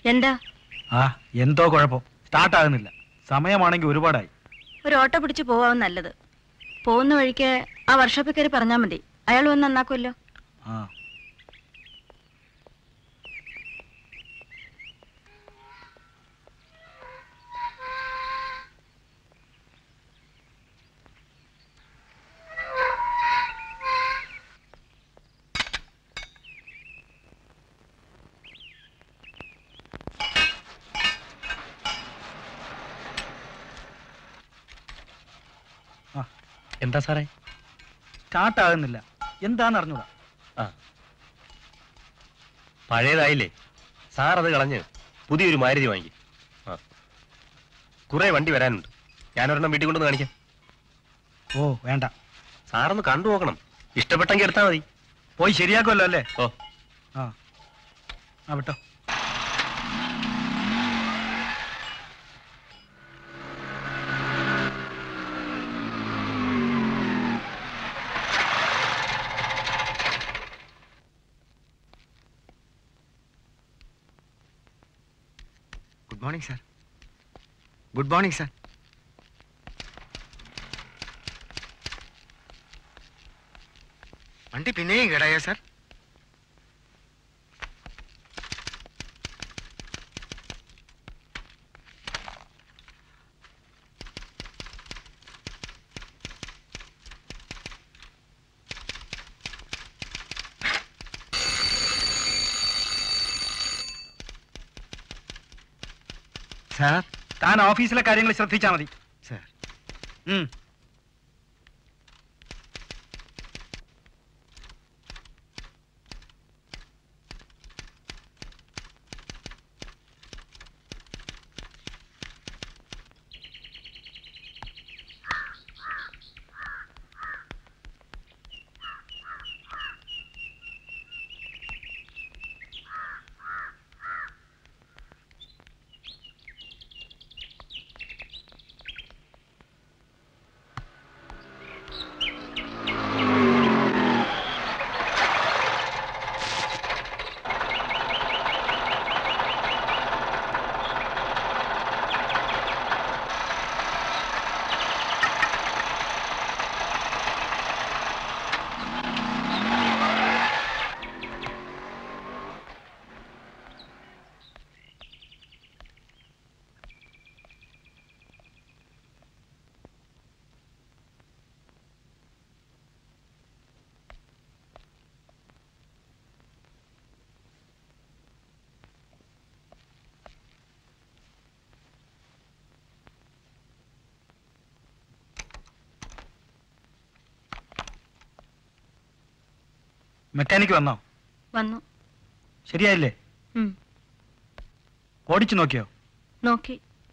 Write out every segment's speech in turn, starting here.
എന്താ ആ എന്തോ കുഴപ്പം സ്റ്റാർട്ട് ആകുന്നില്ല സമയമാണെങ്കിൽ ഒരുപാടായി ഒരു ഓട്ടോ പിടിച്ച് പോവാവും നല്ലത് പോകുന്ന വഴിക്ക് ആ വർഷോപ്പിൽ കയറി പറഞ്ഞാൽ മതി അയാൾ വന്ന് നന്നാക്കുമല്ലോ ആ ആ എന്താ സാറേ സ്റ്റാർട്ട് ആകുന്നില്ല എന്താന്ന് അറിഞ്ഞൂടാ ആ പഴയതായില്ലേ സാർ അത് കളഞ്ഞ് പുതിയൊരു മാരുതി വാങ്ങി ആ കുറെ വണ്ടി വരാനുണ്ട് ഞാനൊരെണ്ണം വീട്ടിൽ കൊണ്ടുവന്ന് കാണിക്കാം ഓ വേണ്ട സാറൊന്ന് കണ്ടു നോക്കണം ഇഷ്ടപ്പെട്ടെങ്കിൽ എടുത്താൽ മതി പോയി ശരിയാക്കുമല്ലോ അല്ലേ ഓ ആ ആ വിട്ടോ good morning sir good morning sir വണ്ടി പിന്നെയും കേടായോ സാർ സാർ താൻ ഓഫീസിലെ കാര്യങ്ങൾ ശ്രദ്ധിച്ചാൽ മതി സാർ ഉം. മെക്കാനിക്ക് വന്നോ വന്നു ശരിയായില്ലേ ഉം, ഓടിച്ചു നോക്കിയോ നോക്കി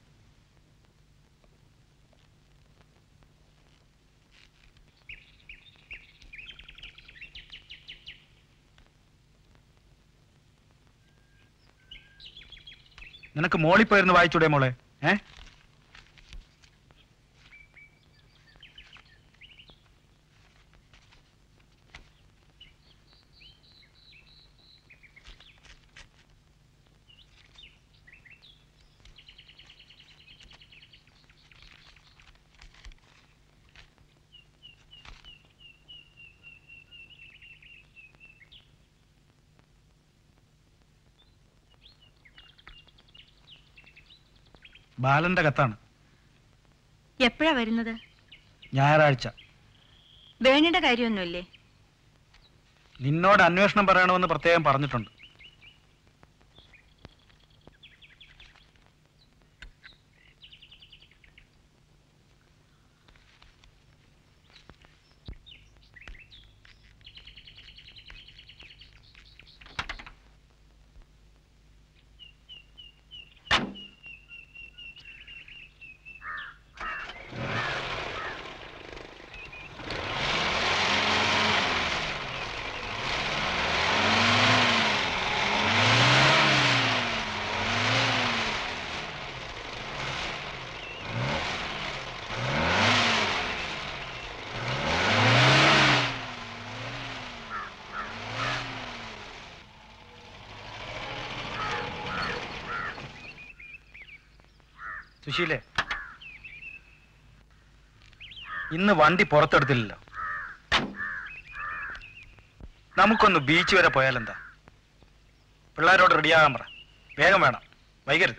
നിനക്ക് മോളിൽ പോയിരുന്ന് വായിച്ചൂടെ മോളെ ഏ ബാലന്റെ കത്താണ് എപ്പോഴാ വരുന്നത് ഞായറാഴ്ച വേണിയുടെ കാര്യമൊന്നുമില്ലേ നിന്നോട് അന്വേഷണം പറയണമെന്ന് പ്രത്യേകം പറഞ്ഞിട്ടുണ്ട് സുശീലേ ഇന്ന് വണ്ടി പുറത്തെടുത്തില്ലല്ലോ നമുക്കൊന്ന് ബീച്ച് വരെ പോയാലെന്താ പിള്ളേരോട് റെഡിയാകാൻ പറ വേഗം വേണം വൈകരുത്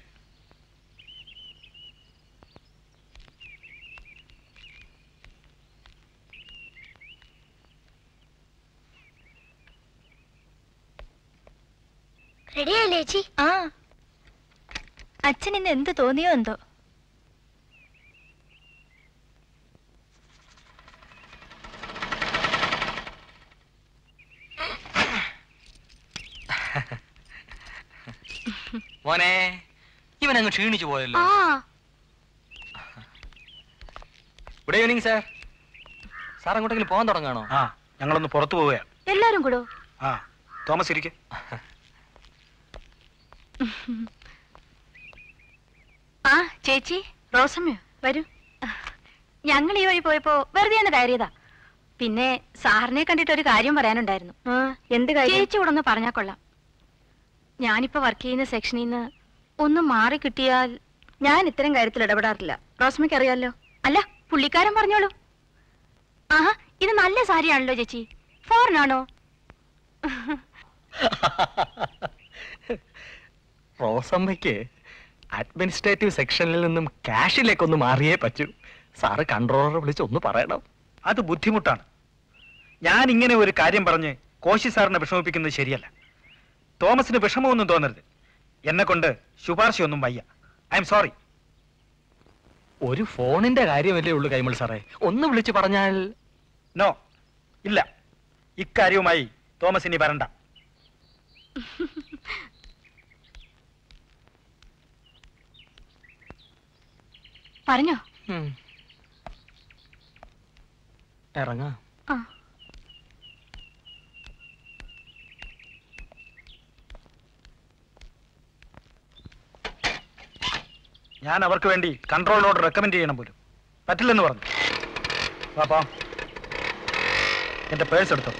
റെഡിയായില്ലേ ചേച്ചി ആ അച്ഛൻ ഇന്ന് എന്ത് തോന്നിയോ എന്തോ മോനെ ഇവൻ അങ്ങ് ക്ഷീണിച്ചു പോയല്ലോ ആ ഗുഡ് ഈവനിങ് സാർ സാർ അങ്ങോട്ടെങ്കിലും പോകാൻ തുടങ്ങാണോ ആ ഞങ്ങളൊന്ന് പുറത്തു പോവുകയാണ് എല്ലാരും കൂടോ ആ തോമസ് ഇരിക്കെ ആ ചേച്ചി റോസമ്മയോ വരൂ ഞങ്ങൾ ഈ വഴി പോയപ്പോ വെറുതെ ഒന്ന് കയറിയതാ പിന്നെ സാറിനെ കണ്ടിട്ട് ഒരു കാര്യം പറയാനുണ്ടായിരുന്നു എന്ത് കാര്യം ചേച്ചി കൂടെ ഒന്ന് പറഞ്ഞാ കൊള്ളാം ഞാനിപ്പോ വർക്ക് ചെയ്യുന്ന സെക്ഷനിൽ നിന്ന് ഒന്ന് മാറി കിട്ടിയാൽ ഞാൻ ഇത്തരം കാര്യത്തിൽ ഇടപെടാറില്ല റോസ്മയ്ക്ക് അറിയാലോ അല്ല പുള്ളിക്കാരൻ പറഞ്ഞോളൂ ആഹാ ഇത് നല്ല സാരിയാണല്ലോ ചേച്ചി ഫോറിനാണോ റോസമ്മയ്ക്ക് അഡ്മിനിസ്ട്രേറ്റീവ് സെക്ഷനിൽ നിന്നും ക്യാഷിലേക്കൊന്ന് മാറിയേ പറ്റൂ സാറ് കൺട്രോളറെ വിളിച്ച് ഒന്ന് പറയണം അത് ബുദ്ധിമുട്ടാണ് ഞാൻ ഇങ്ങനെ ഒരു കാര്യം പറഞ്ഞ് കോശി സാറിനെ വിഷമിപ്പിക്കുന്നത് ശരിയല്ല തോമസിന് വിഷമമൊന്നും തോന്നരുത് എന്നെ കൊണ്ട് ശുപാർശയൊന്നും വയ്യ ഐ എം സോറി ഒരു ഫോണിന്റെ കാര്യമല്ലേ ഉള്ളൂ കൈമൾ സാറേ ഒന്ന് വിളിച്ച് പറഞ്ഞാൽ നോ ഇല്ല ഇക്കാര്യവുമായി തോമസ് ഇനി വരണ്ട പറഞ്ഞോ ഉം. ഇറങ്ങാം ആ ഞാൻ അവർക്ക് വേണ്ടി കൺട്രോളിനോട് റെക്കമെൻഡ് ചെയ്യണം പോലും പറ്റില്ലെന്ന് പറഞ്ഞു പാപ്പാ എന്റെ പേഴ്സ് എടുത്തോ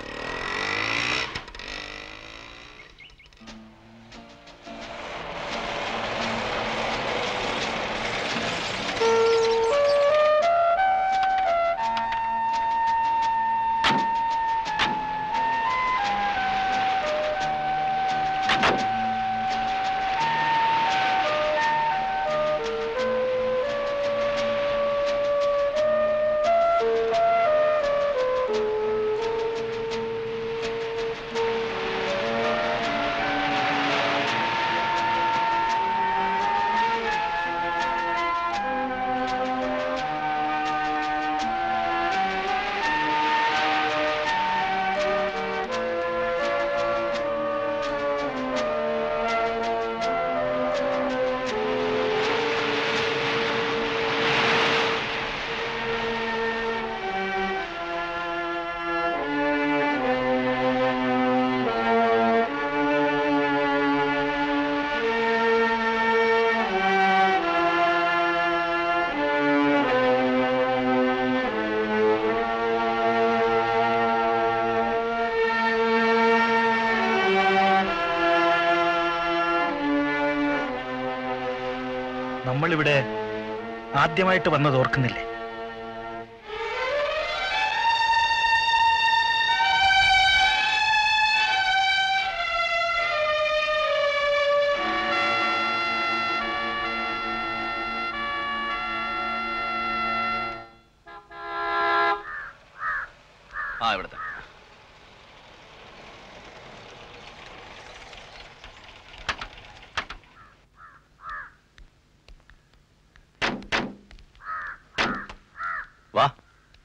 നമ്മളിവിടെ ആദ്യമായിട്ട് വന്നത് ഓർക്കുന്നില്ലേ ആ ഇവിടുത്തെ വാ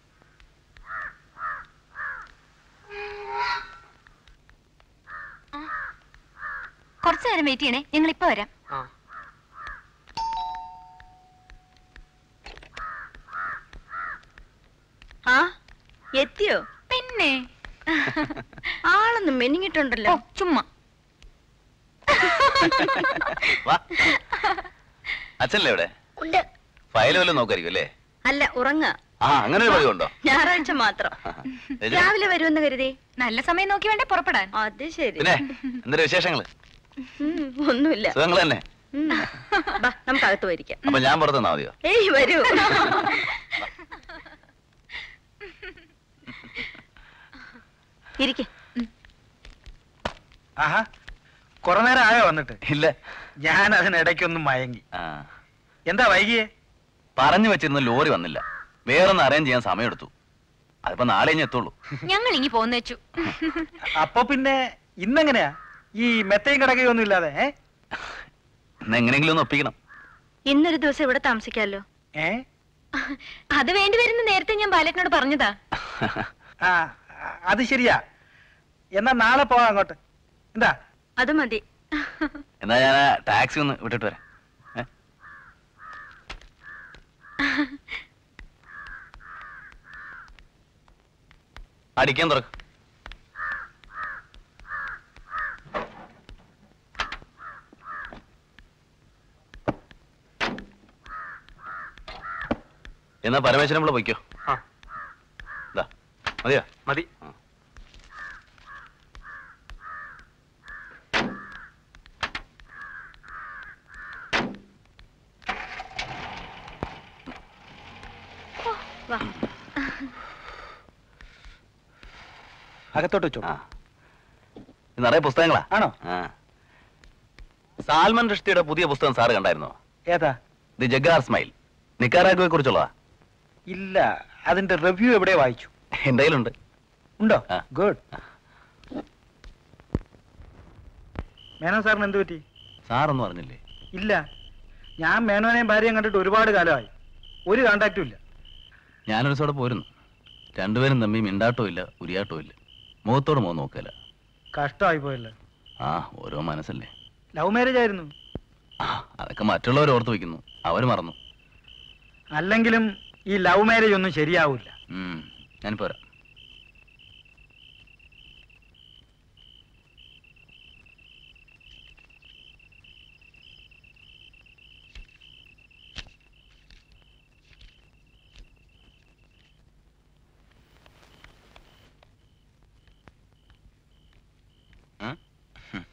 കുറച്ചു നേരം വെയിറ്റ് ചെയ്യണേ ഞങ്ങൾ ഇപ്പൊ വരാം ആ എത്തിയോ പിന്നെ ആളൊന്ന് മെനിങ്ങിട്ടുണ്ടല്ലോ ഓ ചുമ്മാ വാ അച്ഛനല്ലേ ഇവിടെ ഉണ്ട് ഫയൽ വല്ലതും നോക്കായിരിക്കും അല്ലേ അല്ല ഉറങ്ങ ആ അങ്ങനെ ഒരു പതിവുണ്ടോ ഞായറാഴ്ച മാത്രം രജനി, രാവിലെ വരുമെന്ന് കരുതി നല്ല സമയം നോക്കി വേണ്ടേ പുറപ്പെടാൻ അത് ശരി പിന്നെ എന്തൊരു വിശേഷങ്ങള് ഉം, ഒന്നുമില്ല സുഖങ്ങൾ തന്നെ നമുക്ക് അകത്ത് പോയിരിക്കാം അപ്പൊ ഞാൻ പുറത്ത് നിന്നാ മതിയോ ഏയ് വരൂ ഇരിക്കെ ആഹാ കുറെ നേരം ആയോ വന്നിട്ട് ഇല്ല ഞാൻ അതിനിടയ്ക്കൊന്നും മയങ്ങി ആ എന്താ വൈകിയേ പറഞ്ഞു വെച്ചിരുന്ന ലോറി വന്നില്ല വേറൊന്ന് അറേഞ്ച് ചെയ്യാൻ സമയമെടുത്തു അതിപ്പോ നാളെ ഇനി എത്തുള്ളൂ ഞങ്ങൾ ഇങ്ങി പോന്നു വെച്ചു അപ്പൊ പിന്നെ ഇന്നെങ്ങനെയാ ഈ മെത്തയും കിടക്കുകയും ഒന്നും ഇല്ലാതെ ഏ ഇന്ന് എങ്ങനെയെങ്കിലും ഒന്ന് ഒപ്പിക്കണം ഇന്നൊരു ദിവസം ഇവിടെ താമസിക്കാമല്ലോ ഏ അത് വേണ്ടി വരുന്ന നേരത്തെ ഞാൻ ബാലറ്റിനോട് പറഞ്ഞതാ ആ അത് ശരിയാ എന്നാ നാളെ പോവാം അങ്ങോട്ട് എന്താ അത് മതി എന്നാ ഞാൻ ആ ടാക്സി ഒന്ന് വിട്ടിട്ട് വരാം ഏ? അടിക്കാൻ തുറക്ക് എന്നാ പരമേശ്വരൻ നമ്മളെ പൊയ്ക്കോ ആ ഇതാ മതിയോ മതി വാ അകത്തോട്ട് വെച്ചോ ആ ഇത് നിറയെ പുസ്തകങ്ങളാ ആണോ ആ സാൽമൻ റുഷ്ദിയുടെ പുതിയ പുസ്തകം സാറ് കണ്ടായിരുന്നോ ഏതാ ദി ജഗാർ സ്മൈൽ നിക്കാരാഗുവെ കുറിച്ചുള്ളതാ ഇല്ല അതിന്റെ റിവ്യൂ എവിടെ വായിച്ചു എന്റെ കയ്യിലുണ്ട് ഉണ്ടോ ആ. ഗുഡ് മേനോ സാറിന് എന്ത് പറ്റി സാറൊന്നും അറിഞ്ഞില്ലേ ഇല്ല ഞാൻ മേനോനെയും ഭാര്യയും കണ്ടിട്ട് ഒരുപാട് കാലമായി ഒരു കോണ്ടാക്റ്റും ഇല്ല ഞാനൊരു സോടെ പോരുന്നു രണ്ടുപേരും തമ്മിൽ മിണ്ടാട്ടോ ഇല്ല ഉരിയാട്ടോ ഇല്ല മുഖത്തോട് മുഖം നോക്കല കഷ്ടമായി പോയല്ലോ ആ ഓരോ മനസ്സല്ലേ ലവ് മാരേജ് ആയിരുന്നു ആ അതൊക്കെ മറ്റുള്ളവർ ഓർത്ത് വെക്കുന്നു അവർ മറന്നു അല്ലെങ്കിലും ഈ ലവ് മാരേജ് ഒന്നും ശരിയാവില്ല ഉം, ഞാൻ പോരാ ഉം? ഹും.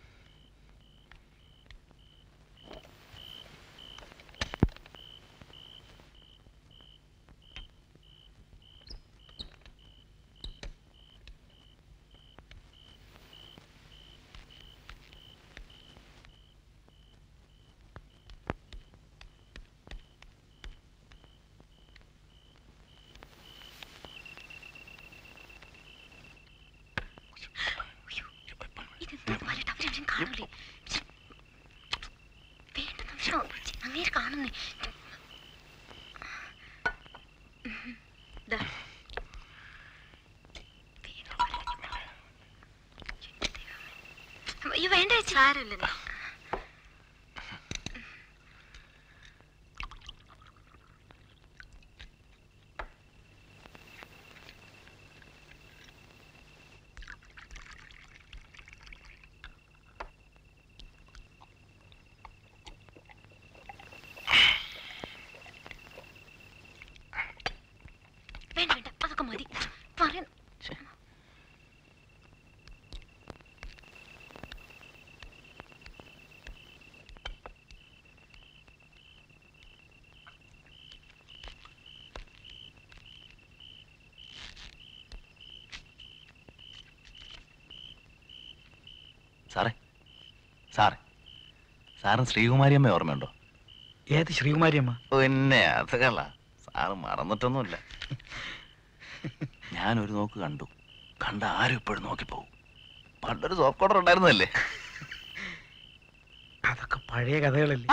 അങ്ങേര് കാണുന്നേ ദാ. അയ്യോ വേണ്ട ചേച്ചി സാരമില്ല വേണ്ട വേണ്ട അതൊക്കെ മതി പറയാൻ സാറേ സാറേ സാറിന് ശ്രീകുമാരിയമ്മ ഓർമ്മയുണ്ടോ ഏത് ശ്രീകുമാരി അമ്മ പിന്നെ അത് കള്ള സാറ് മറന്നിട്ടൊന്നുമില്ല ഞാൻ ഒരു നോക്ക് കണ്ടു കണ്ട ആരും ഇപ്പോഴും നോക്കിപ്പോവും പണ്ടൊരു സോപ്പ് കോഡർ ഉണ്ടായിരുന്നല്ലേ അതൊക്കെ പഴയ കഥകളല്ലേ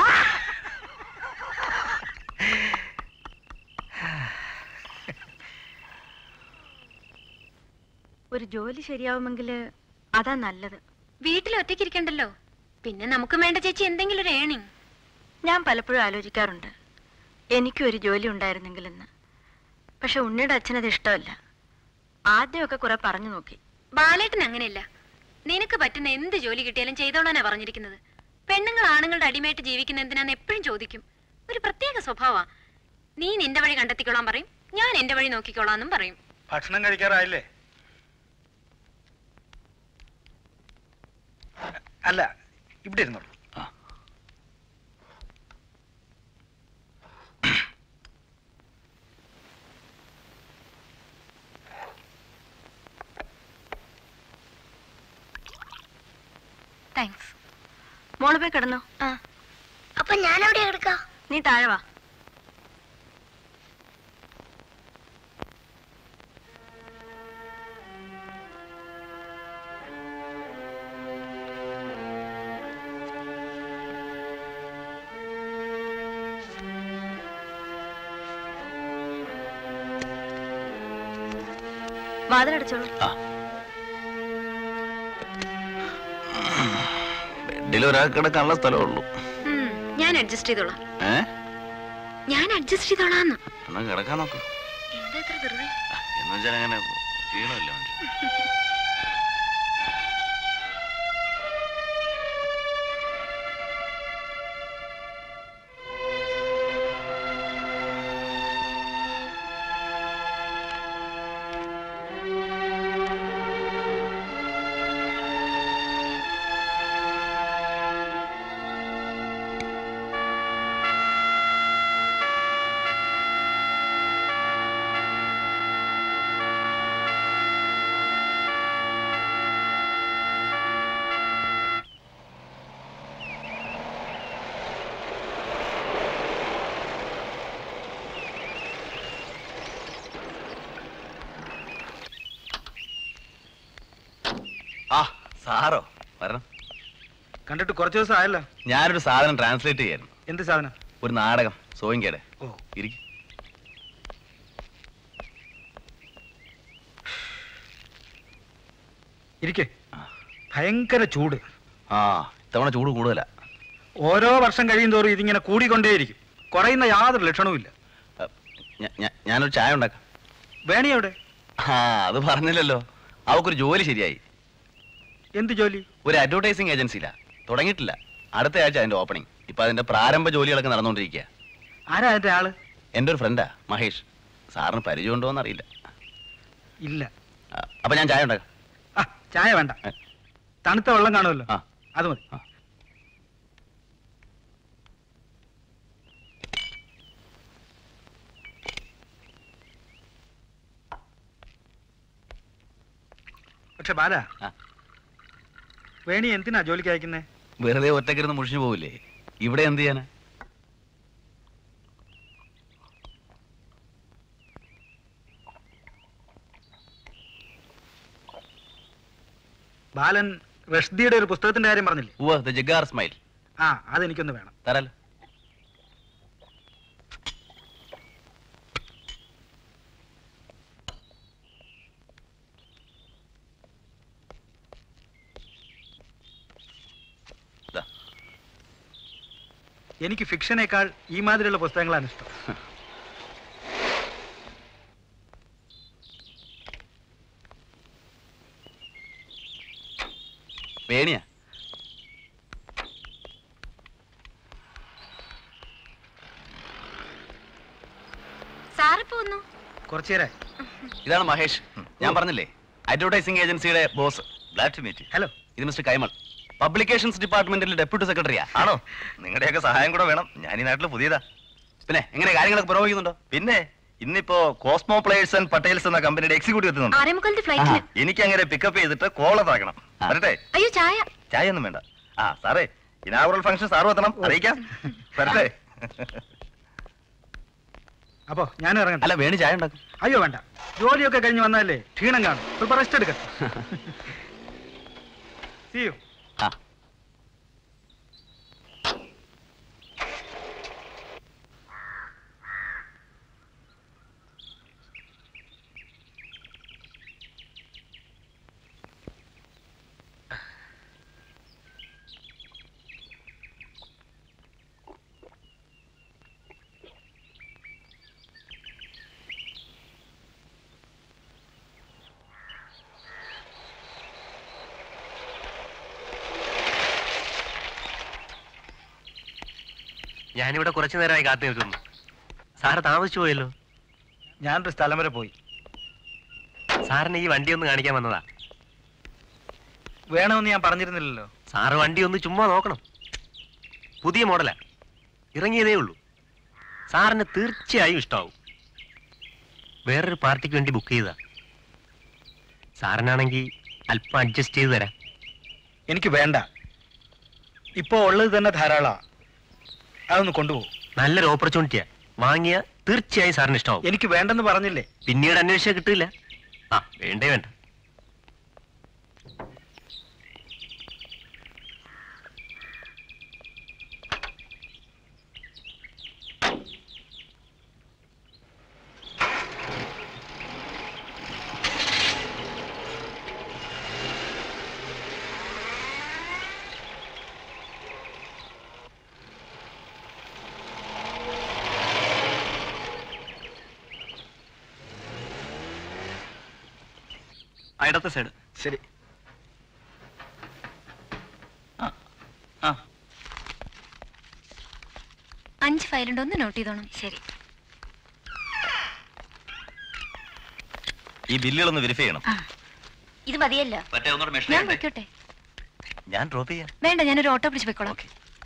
ഒരു ജോലി ശരിയാവുമെങ്കിൽ അതാ നല്ലത് വീട്ടിൽ ഒറ്റയ്ക്കിരിക്കണ്ടല്ലോ പിന്നെ നമുക്കും വേണ്ട ചേച്ചി എന്തെങ്കിലും ഒരു ഏണിങ് ഞാൻ പലപ്പോഴും ആലോചിക്കാറുണ്ട് എനിക്കും ഒരു ജോലി ഉണ്ടായിരുന്നെങ്കിലെന്ന് പക്ഷെ ഉണ്ണിയുടെ അച്ഛനത് ഇഷ്ടമല്ല ആദ്യമൊക്കെ കുറെ പറഞ്ഞു നോക്കി ബാലേട്ടൻ അങ്ങനെയല്ല നിനക്ക് പറ്റുന്ന എന്ത് ജോലി കിട്ടിയാലും ചെയ്തോളാനാ പറഞ്ഞിരിക്കുന്നത് പെണ്ണുങ്ങൾ ആണുങ്ങളുടെ അടിമയായിട്ട് ജീവിക്കുന്ന എന്തിനാന്ന് എപ്പോഴും ചോദിക്കും ഒരു പ്രത്യേക സ്വഭാവമാ നീ നിന്റെ വഴി കണ്ടെത്തിക്കോളാൻ പറയും ഞാൻ എന്റെ വഴി നോക്കിക്കോളാന്നും പറയും ഭക്ഷണം കഴിക്കാറായില്ലേ അല്ല ഇവിടെ ഇരുന്നോളൂ താങ്ക്സ് മോള് പോയി കിടന്നോ ആ അപ്പൊ ഞാൻ എവിടെ എടുക്കാം നീ താഴെ വാ വാതിലടച്ചോളൂ ബെഡിൽ ഒരാൾക്ക് കിടക്കാനുള്ള സ്ഥലമേ ഉള്ളൂ ഉം, ഞാൻ അഡ്ജസ്റ്റ് ചെയ്തോളാം ഏ ഞാൻ അഡ്ജസ്റ്റ് ചെയ്തോളാന്ന് എന്നാ കിടക്കാൻ നോക്ക് എന്താ ഇത്ര വെറുതെ ആ, എന്ന് വെച്ചാൽ അങ്ങനെ ക്ഷീണമില്ല മനുഷ്യൻ ആ സാറോ വരണം കണ്ടിട്ട് കുറച്ച് ദിവസം ആയല്ലോ ഞാനൊരു സാധനം ട്രാൻസ്ലേറ്റ് ചെയ്യായിരുന്നു എന്ത് സാധനം ഒരു നാടകം സോയിങ്കയുടെ ഓ ഇരിക്കും ഇരിക്കേ ഭയങ്കര ചൂട് ആ ഇത്തവണ ചൂട് കൂടുതലാ ഓരോ വർഷം കഴിയും തോറും ഇതിങ്ങനെ കൂടിക്കൊണ്ടേയിരിക്കും കുറയുന്ന യാതൊരു ലക്ഷണവുമില്ല അ, ഞ- ഞ- ഞാനൊരു ചായ ഉണ്ടാക്കാം വേണി എവിടെ ആ അത് പറഞ്ഞില്ലല്ലോ അവക്കൊരു ജോലി ശരിയായി എന്ത് ജോലി ഒരു അഡ്വർടൈസിങ് ഏജൻസിയിലാ തുടങ്ങിയിട്ടില്ല അടുത്ത ആഴ്ച അതിന്റെ ഓപ്പണിംഗ് ഇപ്പൊ അതിന്റെ പ്രാരംഭ ജോലികളൊക്കെ നടന്നുകൊണ്ടിരിക്കുക ആരാ അതിന്റെ ആള് എൻ്റെ ഒരു ഫ്രണ്ടാ മഹേഷ് സാറിന് പരിചയമുണ്ടോ എന്നറിയില്ല ഇല്ല ആ, അപ്പൊ ഞാൻ ചായ ഉണ്ടാക്കാം ആ ചായ വേണ്ട ഏ? തണുത്ത വെള്ളം കാണുമല്ലോ ആ. അത് മതി ആ. പക്ഷെ ബാല ആ. വേണി എന്തിനാ ജോലിക്ക് അയക്കുന്നേ വെറുതെ ഒറ്റക്കിരുന്ന് മുഷിഞ്ഞു പോവില്ലേ ഇവിടെ എന്ത് ചെയ്യാനാ ബാലൻ റഷ്ദിയുടെ ഒരു പുസ്തകത്തിന്റെ കാര്യം പറഞ്ഞില്ലേ ഉവ്വ് ദ ജഗാർ സ്മൈൽ ആ അതെനിക്കൊന്ന് വേണം തരാലോ ദാ, എനിക്ക് ഫിക്ഷനേക്കാൾ ഈ മാതിരിയുള്ള പുസ്തകങ്ങളാണ് ഇഷ്ടം വേണിയാ സാറിപ്പോ വന്നു കുറച്ചു നേരം ഇതാണ് മഹേഷ് ഞാൻ പറഞ്ഞില്ലേ അഡ്വർടൈസിംഗ് ഏജൻസിയുടെ boss glad to meet hello ഇത് മിസ്റ്റർ കൈമൾ പബ്ലിക്കേഷൻസ് ഡിപ്പാർട്ട്മെന്റിൽ ഡെപ്യൂട്ടി സെക്രട്ടറിയാ ആണോ നിങ്ങളുടെയൊക്കെ സഹായം കൂടെ വേണം ഞാൻ ഈ നാട്ടിൽ പുതിയതാ പിന്നെ എങ്ങനെ കാര്യങ്ങളൊക്കെ പുരോഗമിക്കുന്നുണ്ടോ പിന്നെ ഇന്നിപ്പോ കോസ്മോ പ്ലേയേഴ്സ് ആൻഡ് പട്ടേൽസ് എന്ന കമ്പനിയുടെ എക്സിക്യൂട്ടീവ് എത്തുന്നുണ്ട് ആറേ മുക്കാലത്തെ ഫ്ലൈറ്റിന് എനിക്ക് അങ്ങനെ പിക്കപ്പ് ചെയ്തിട്ട് കോളത്താക്കണം ആ. വരട്ടെ അയ്യോ ചായ ചായ ഒന്നും വേണ്ട ആ സാറേ ഇനാവറൽ ഫംഗ്ഷൻ സാറ് എത്തണം അറിയിക്കാം വരട്ടെ അപ്പോ ഞാൻ ഇറങ്ങട്ടെ അല്ല വേണി ചായ ഉണ്ടാക്കും അയ്യോ വേണ്ട ജോലിയൊക്കെ കഴിഞ്ഞ് വന്നാലേ ക്ഷീണം കാണും സ്വല്പം റെസ്റ്റ് എടുക്കട്ടെ See you. ആ ഞാനിവിടെ കുറച്ചു നേരമായി കാത്തു നിൽക്കുന്നു സാറ് താമസിച്ചു പോയല്ലോ ഞാനൊരു സ്ഥലം വരെ പോയി സാറിന് ഈ വണ്ടി ഒന്ന് കാണിക്കാൻ വന്നതാ വേണമെന്ന് ഞാൻ പറഞ്ഞിരുന്നില്ലല്ലോ സാറ് വണ്ടി ഒന്ന് ചുമ്മാ നോക്കണം പുതിയ മോഡലാ ഇറങ്ങിയതേ ഉള്ളൂ സാറിന് തീർച്ചയായും ഇഷ്ടാവും വേറൊരു പാർട്ടിക്ക് വേണ്ടി ബുക്ക് ചെയ്തതാ സാറിനാണെങ്കിൽ അല്പം അഡ്ജസ്റ്റ് ചെയ്ത് തരാം എനിക്ക് വേണ്ട ഇപ്പോ ഉള്ളത് തന്നെ ധാരാള അതൊന്ന് കൊണ്ടുപോകും നല്ലൊരു ഓപ്പർച്യൂണിറ്റിയാ വാങ്ങിയ തീർച്ചയായും സാറിന് ഇഷ്ടമാവും എനിക്ക് വേണ്ടെന്ന് പറഞ്ഞില്ലേ പിന്നീട് അന്വേഷിച്ചാൽ കിട്ടില്ല ആ വേണ്ടേ വേണ്ട ഇടത്തെ സൈഡ് ശരി അഞ്ച് ഫയലുണ്ട് ഒന്ന് നോട്ട് ചെയ്തോണം ശരി ഈ ബില്ലുകളൊന്ന് വെരിഫൈ ചെയ്യണം ഇത് മതിയല്ലോ മറ്റേ ഒന്നുകൂടെ ഞാൻ വെക്കട്ടെ ഞാൻ ഡ്രോപ്പ് ചെയ്യാം വേണ്ട ഞാനൊരു ഓട്ടോ പിടിച്ച് പോയിക്കോളാം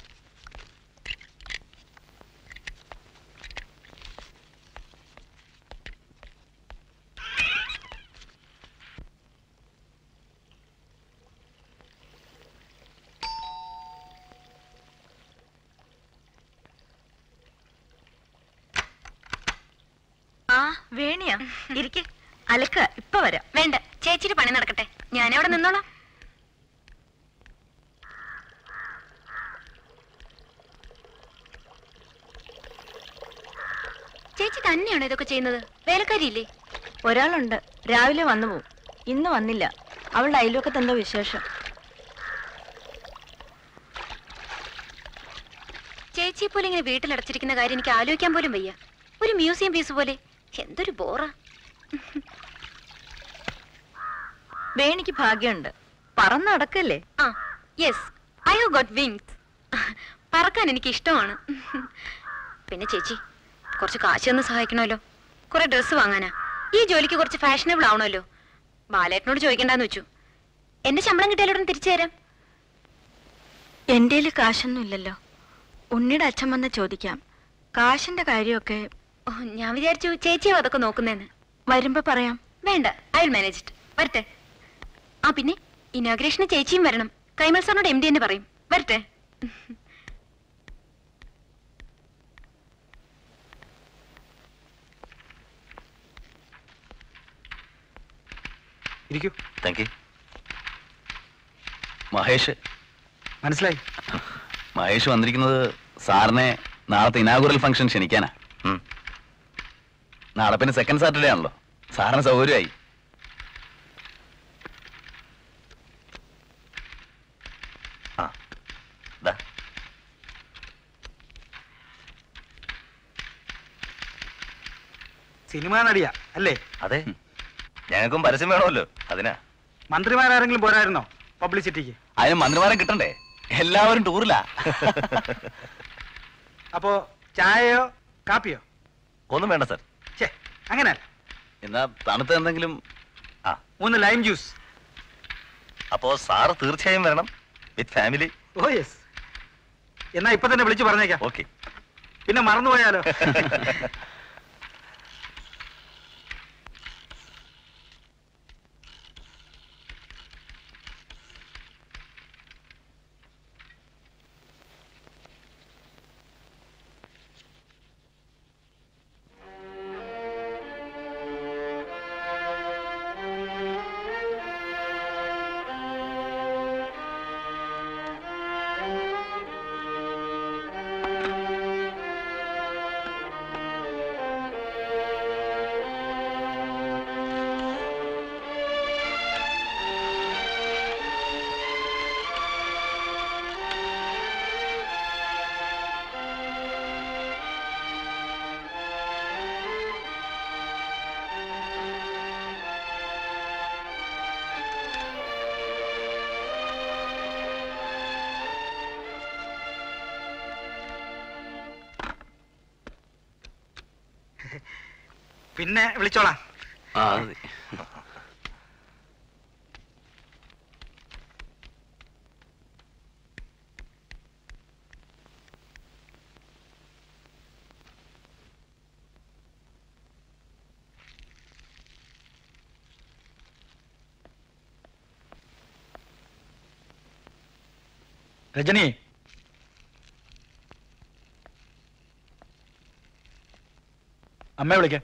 ആ വേണിയാ ഇരിക്കെ അലക്ക ഇപ്പൊ വരാം വേണ്ട ചേച്ചിയുടെ പണി നടക്കട്ടെ ഞാൻ അവിടെ നിന്നോളാം ചേച്ചി തന്നെയാണോ ഇതൊക്കെ ചെയ്യുന്നത് വേലക്കാരിയില്ലേ ഒരാളുണ്ട് രാവിലെ വന്നു പോവും ഇന്ന് വന്നില്ല അവളുടെ അയൽവക്കത്ത് എന്തോ വിശേഷം ചേച്ചിയെ പോലെ ഇങ്ങനെ വീട്ടിലടച്ചിരിക്കുന്ന കാര്യം എനിക്ക് ആലോചിക്കാൻ പോലും വയ്യ ഒരു മ്യൂസിയം പീസ് പോലെ എന്തൊരു ബോറാ വേണിക്ക് ഭാഗ്യമുണ്ട് പറന്നടക്കല്ലേ ആ yes I have got wings പറക്കാൻ എനിക്ക് ഇഷ്ടമാണ് പിന്നെ ചേച്ചി കുറച്ച് കാശ് ഒന്ന് സഹായിക്കണമല്ലോ കുറെ ഡ്രസ്സ് വാങ്ങാനാ ഈ ജോലിക്ക് കുറച്ച് ഫാഷനബിൾ ആവണമല്ലോ ബാലേട്ടനോട് ചോദിക്കണ്ടെന്ന് വെച്ചു എന്റെ ശമ്പളം കിട്ടിയാലോടൻ തിരിച്ചു തരാം എന്റെ കാശൊന്നും ഇല്ലല്ലോ ഉണ്ണിയുടെ അച്ഛൻ വന്ന് ചോദിക്കാം കാശിന്റെ കാര്യമൊക്കെ ഓ ഞാൻ വിചാരിച്ചു ചേച്ചിയോ അതൊക്കെ നോക്കുന്നേന്ന് വരുമ്പോ പറയാം വേണ്ട ഐ വിൽ മാനേജ് ഇറ്റ് വരട്ടെ ആ പിന്നെ ഇനോഗ്രേഷന് ചേച്ചിയും വരണം കൈമൽ സാറിനോട് എം ഡി തന്നെ പറയും വരട്ടെ ഇരിക്കൂ താങ്ക് യു മഹേഷ് മനസ്സിലായി മഹേഷ് വന്നിരിക്കുന്നത് സാറിനെ നാളത്തെ ഇനാഗുറൽ ഫംഗ്ഷൻ ക്ഷണിക്കാനാ ഉം. നാളെ പിന്നെ സെക്കൻഡ് സാറ്റർഡേ ആണല്ലോ സാറിന് സൗകര്യമായി ആ ദാ. സിനിമാ നടിയാ അല്ലേ അതെ ഞങ്ങൾക്കും പരസ്യം വേണമല്ലോ അതിനാ മന്ത്രിമാരാരെങ്കിലും പോരായിരുന്നോ പബ്ലിസിറ്റിക്ക് അതിന് മന്ത്രിമാരെ കിട്ടണ്ടേ എല്ലാവരും ടൂറിലാ അപ്പോ ചായയോ കാപ്പിയോ ഒന്നും വേണ്ട സാർ ഛേ അങ്ങനെയല്ല എന്നാ തണുത്ത എന്തെങ്കിലും ആ മൂന്ന് ലൈം ജ്യൂസ് അപ്പോ സാറ് തീർച്ചയായും വരണം വിത്ത് ഫാമിലി ഓ യെസ് എന്നാ ഇപ്പൊ തന്നെ വിളിച്ചു പറഞ്ഞേക്കാം ഓക്കെ പിന്നെ മറന്നുപോയാലോ പിന്നെ വിളിച്ചോളാം ആ രജനി അമ്മയെ വിളിക്കാം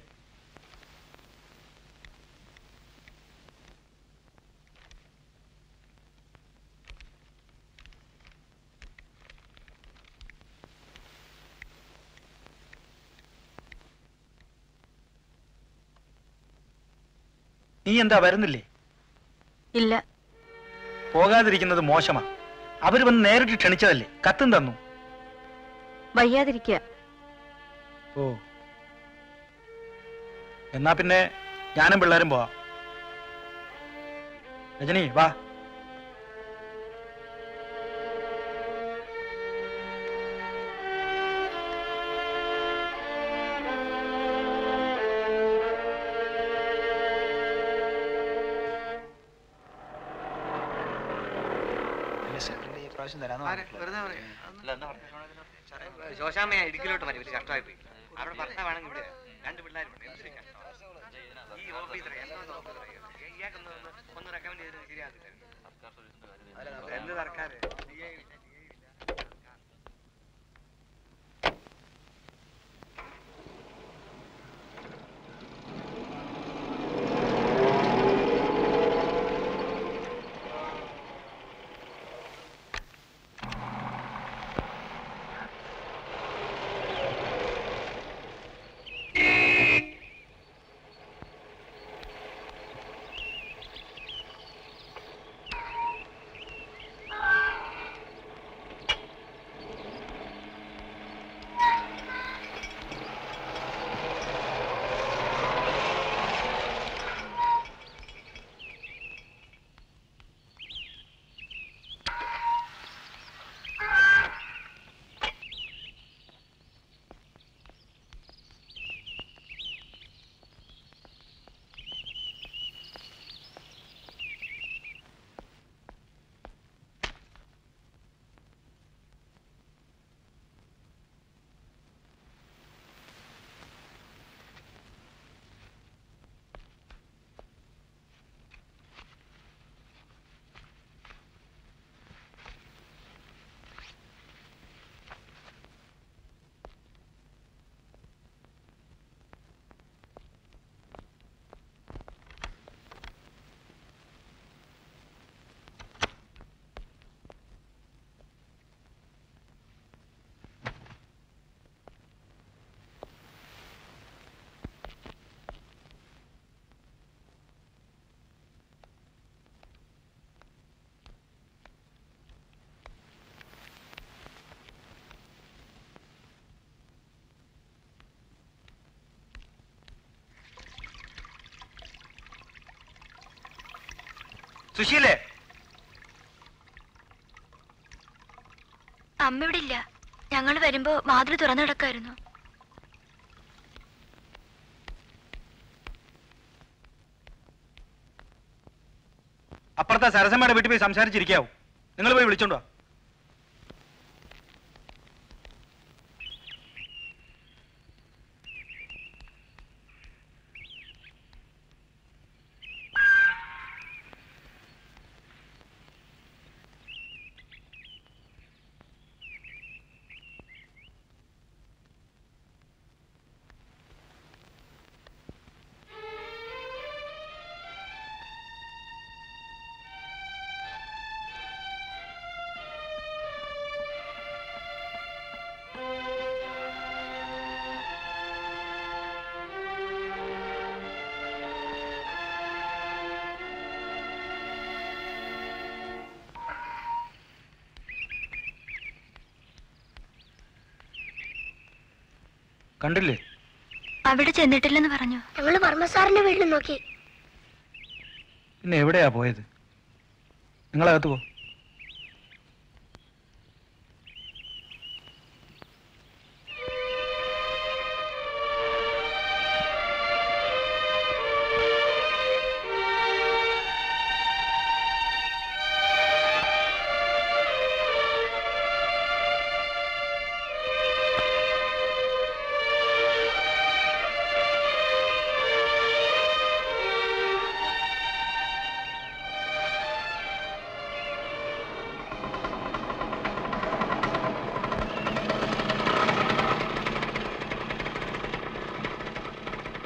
നീ എന്താ വരുന്നില്ലേ ഇല്ല പോകാതിരിക്കുന്നത് മോശമാ അവര് വന്ന് നേരിട്ട് ക്ഷണിച്ചതല്ലേ കത്തും തന്നു വയ്യാതിരിക്കുക ഓ എന്നാ പിന്നെ ഞാനും പിള്ളേരും പോവാം രജനി വാ ശോശാമ്മയെ ഇടുക്കിലോട്ട് മതി ഒരു കഷ്ടമായി പോയി അവിടെ ഭർത്താവാണെങ്കിൽ ഇവിടെ രണ്ട് പിള്ളേരുണ്ട് എന്തൊരു കഷ്ടമാണ്. ഈ ഓഫീസറെ എന്തോന്ന് ഓഫീസറെ ഇയാൾക്കൊന്ന് ഒന്ന് ഒന്ന് റെക്കമെൻഡ് ചെയ്ത് ശരിയാക്കി തരും എന്ത് സർക്കാർ സുശീലേ അമ്മ ഇവിടെ ഇല്ല ഞങ്ങൾ വരുമ്പോ വാതിൽ തുറന്നു കിടക്കായിരുന്നു അപ്പുറത്തെ സരസമ്മയുടെ വീട്ടിൽ പോയി സംസാരിച്ചിരിക്കാവൂ നിങ്ങൾ പോയി വിളിച്ചോണ്ടോ കണ്ടില്ലേ അവിടെ ചെന്നിട്ടില്ലെന്ന് പറഞ്ഞു ഞങ്ങള് വർമ്മ സാറിന്റെ വീട്ടിൽ നോക്കി പിന്നെ എവിടെയാ പോയത് നിങ്ങളകത്ത് പോ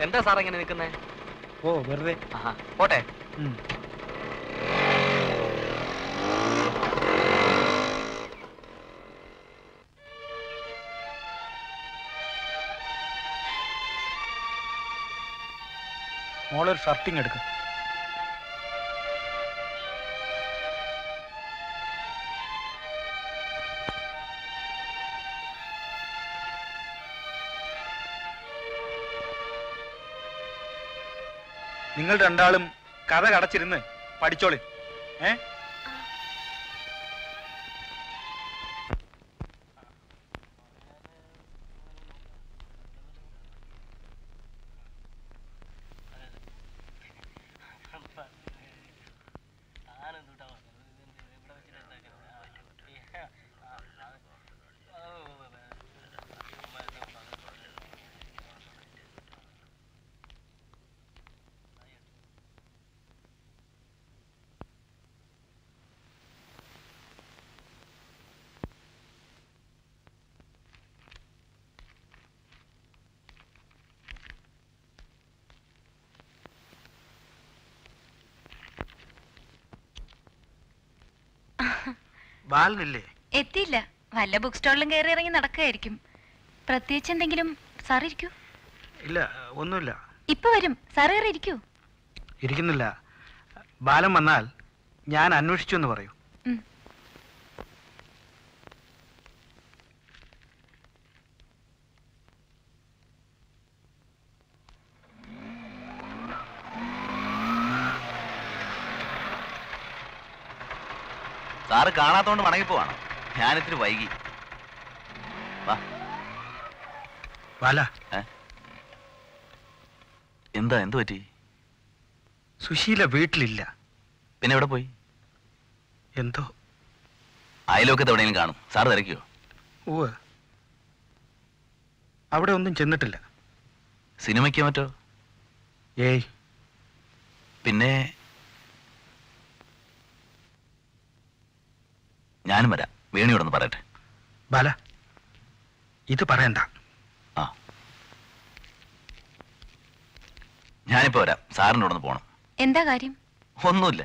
എന്താ സാർ ഇങ്ങനെ നിൽക്കുന്നേ ഓ വെറുതെ ആഹാ പോട്ടെ ഉം. മോളൊരു ഷർട്ടിങ് എടുക്കും നിങ്ങൾ രണ്ടാളും കഥ കടച്ചിരുന്ന് പഠിച്ചോളി ഏ ബാലനില്ലേ എത്തിയില്ല വല്ല ബുക്ക് സ്റ്റോളിലും കയറി ഇറങ്ങി നടക്കുകയായിരിക്കും പ്രത്യേകിച്ച് എന്തെങ്കിലും സാർ ഇരിക്കൂ ഇല്ല ഒന്നുമില്ല ഇപ്പൊ വരും സാർ കയറി ഇരിക്കൂ ഇരിക്കുന്നില്ല ബാലൻ വന്നാൽ ഞാൻ അന്വേഷിച്ചു എന്ന് പറയൂ ഉം. സാറ് കാണാത്തോണ്ട് മടങ്ങിപ്പോവാണ് ഞാനിത്തിരി വൈകി വാ ബാല എന്താ എന്ത് പറ്റി സുശീല വീട്ടിലില്ല പിന്നെ എവിടെ പോയി എന്തോ അയലോക്കത്ത് എവിടെയെങ്കിലും കാണും സാറ് തിരക്കിയോ ഉവ് അവിടെ ഒന്നും ചെന്നിട്ടില്ല സിനിമയ്ക്ക് മറ്റോ ഏയ് പിന്നെ ഞാനും വരാം വേണിയോടൊന്ന് പറയട്ടെ ബാല ഇത് പറയണ്ട ആ ഞാനിപ്പോ വരാം സാറിൻ്റെ ഒന്ന് പോണം എന്താ കാര്യം ഒന്നുമില്ല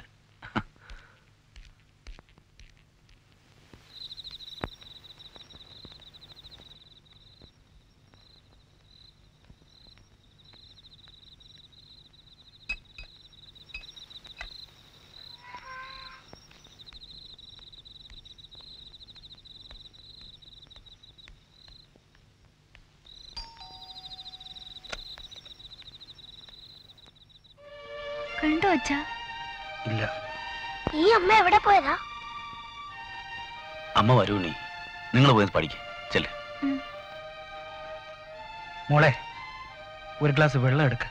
കണ്ടു അച്ഛാ ഇല്ല ഈ അമ്മ എവിടെ പോയതാ അമ്മ വരൂ നീ നിങ്ങൾ പോയി പഠിക്ക ചെല്ലേ മോളെ ഒരു ഗ്ലാസ് വെള്ളം എടുക്ക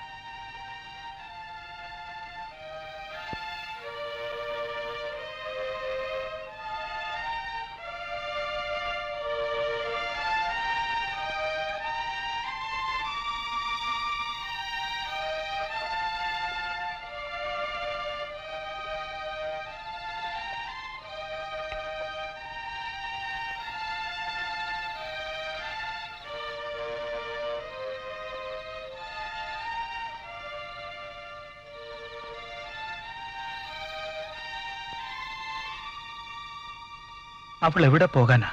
അവൾ എവിടെ പോകാനാ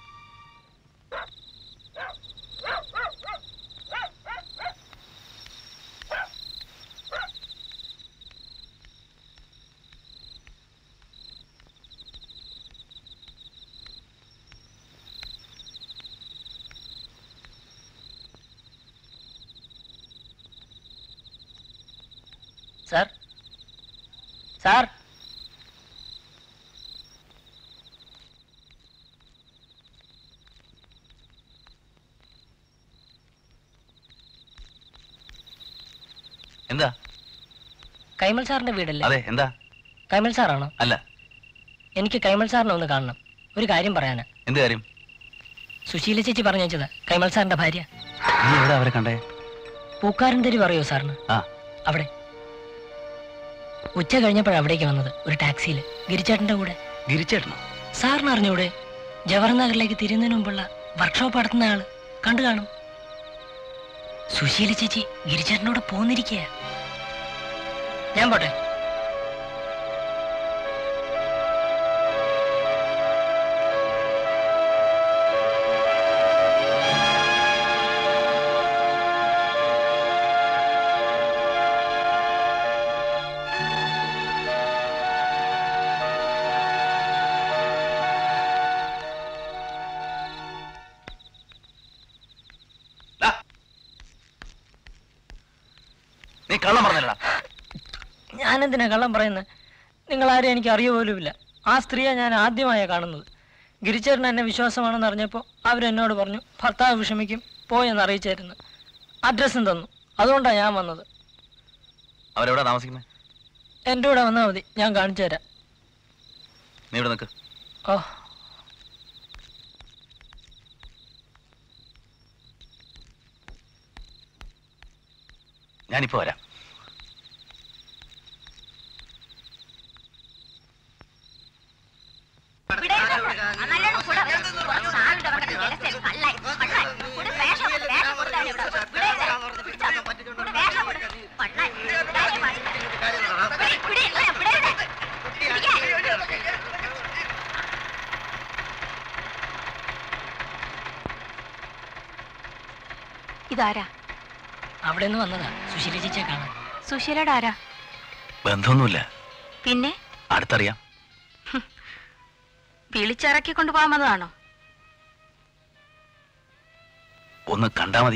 സാർ സാർ എന്താ കൈമൽ സാറിന്റെ വീടല്ലേ അതെ എന്താ കൈമൽ സാറാണോ അല്ല എനിക്ക് കൈമൽ സാറിനെ ഒന്ന് കാണണം ഒരു കാര്യം പറയാനാ എന്ത് കാര്യം സുശീല ചേച്ചി പറഞ്ഞു വെച്ചതാ കൈമൽ സാറിന്റെ ഭാര്യ നീ എവിടെ അവരെ കണ്ടേ പൂക്കാരൻ തരി പറയോ സാറിന് ആ അവിടെ ഉച്ച കഴിഞ്ഞപ്പോഴാണ് അവിടേക്ക് വന്നത് ഒരു ടാക്സിയിൽ ഗിരിച്ചേട്ടന്റെ കൂടെ ഗിരിച്ചേട്ടനോ സാറിന് അറിഞ്ഞൂടെ ജവഹർ നഗറിലേക്ക് തിരിയുന്നതിന് മുമ്പുള്ള വർക്ക്ഷോപ്പ് നടത്തുന്ന ആള് കണ്ടു കാണും സുശീല ചേച്ചി ഗിരിചേട്ടനോട് പോന്നിരിക്കുക ഞാൻ പോട്ടെ നീ കള്ളം പറഞ്ഞല്ലടാ ഞാനെന്തിനാ കള്ളം പറയുന്നത് നിങ്ങളാരും എനിക്ക് അറിയ പോലുമില്ല ആ സ്ത്രീയെ ഞാൻ ആദ്യമായാണ് കാണുന്നത് ഗിരിച്ചേട്ടൻ എന്നെ വിശ്വാസമാണെന്ന് അറിഞ്ഞപ്പോൾ അവരെന്നോട് പറഞ്ഞു ഭർത്താവ് വിഷമിക്കും പോയെന്ന് അറിയിച്ചായിരുന്നു അഡ്രസ്സും തന്നു അതുകൊണ്ടാണ് ഞാൻ വന്നത് അവരെവിടെ താമസിക്കുന്നത് എൻ്റെ കൂടെ വന്നാൽ മതി ഞാൻ കാണിച്ചു തരാം നീ ഇവിടെ നിൽക്ക് ഓ ഞാനിപ്പോ വരാം ഇതാരാ അവിടെ നിന്ന് വന്നതാ സുശീല ചേച്ചിയെ കാണാൻ സുശീലയുടെ ആരാ ബന്ധമൊന്നുമില്ല പിന്നെ അടുത്തറിയാം വിളിച്ചിറക്കി കൊണ്ടുപോകാൻ വന്നതാണോ ഒന്ന് കണ്ടാ മതി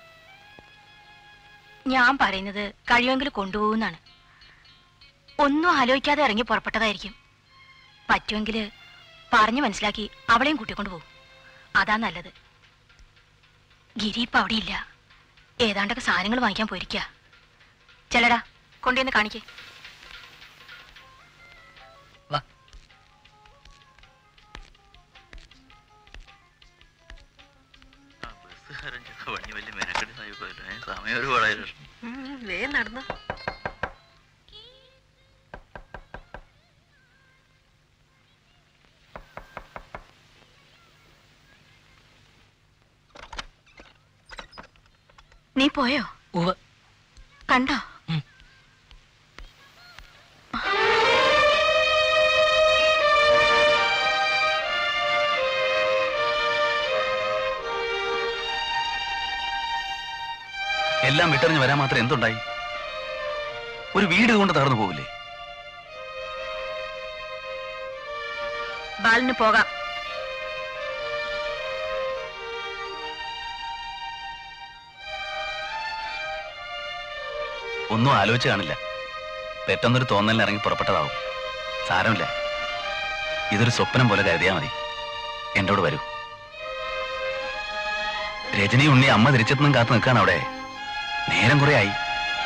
ഞാൻ പറയുന്നത് കഴിയുമെങ്കിൽ കൊണ്ടുപോകുന്നാണ് ഒന്നും ആലോചിക്കാതെ ഇറങ്ങി പുറപ്പെട്ടതായിരിക്കും പറ്റുമെങ്കിൽ പറഞ്ഞു മനസ്സിലാക്കി അവളെയും കൂട്ടിക്കൊണ്ട് പോകും അതാ നല്ലത് ഗിരി ഇപ്പൊ അവിടെ ഇല്ല ഏതാണ്ടൊക്കെ സാധനങ്ങൾ വാങ്ങിക്കാൻ പോയിരിക്കുക ചെല്ലടാ കൊണ്ടുവന്ന് കാണിക്കേ വാ സമയം ഒരുപാടായിരുന്നു വേഗം നടന്നു നീ പോയോ ഉവ്വ് കണ്ടോ ഉം. എല്ലാം വിട്ടെറിഞ്ഞ് വരാൻ മാത്രം എന്തുണ്ടായി ഒരു വീട് കൊണ്ട് തകർന്നു പോകില്ലേ ബാലിന് പോകാം ഒന്നും ആലോചിച്ച് കാണില്ല പെട്ടെന്നൊരു തോന്നലിന് ഇറങ്ങി പുറപ്പെട്ടതാവും സാരമില്ല ഇതൊരു സ്വപ്നം പോലെ കരുതിയാ മതി എന്നോട് വരൂ രജനി ഉണ്ണി അമ്മ തിരിച്ചെത്തുന്നും കാത്തു നിൽക്കാണ് അവിടെ നേരം കുറെ ആയി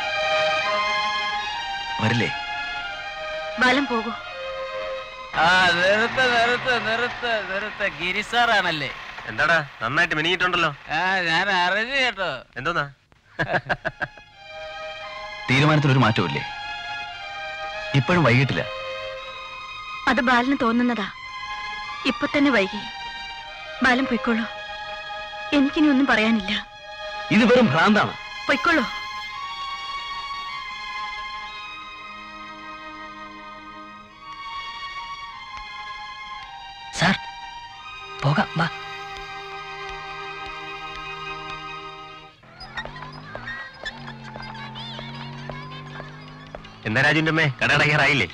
വരില്ലേ ബാലൻ പോകൂ ആ നിർത്ത് നിർത്ത് നിർത്ത് നിർത്ത് ഗിരി സാറാണല്ലേ എന്താടാ നന്നായിട്ട് മിനിങ്ങിട്ടുണ്ടല്ലോ ആ ഞാൻ അറിഞ്ഞു കേട്ടോ എന്തോന്നാ തീരുമാനത്തിൽ ഒരു മാറ്റവും ഇപ്പോഴും വൈകിട്ടില്ല അത് ബാലന് തോന്നുന്നതാ ഇപ്പൊ തന്നെ വൈകി ബാലൻ പൊയ്ക്കോളൂ എനിക്കിനി ഒന്നും പറയാനില്ല ഇത് വെറും ഭ്രാന്താണ് പൊയ്ക്കോളൂ സാർ പോകാം വാ എന്താ രാജുവിന്റെ അമ്മേ കട അടയ്ക്കാറായില്ലേ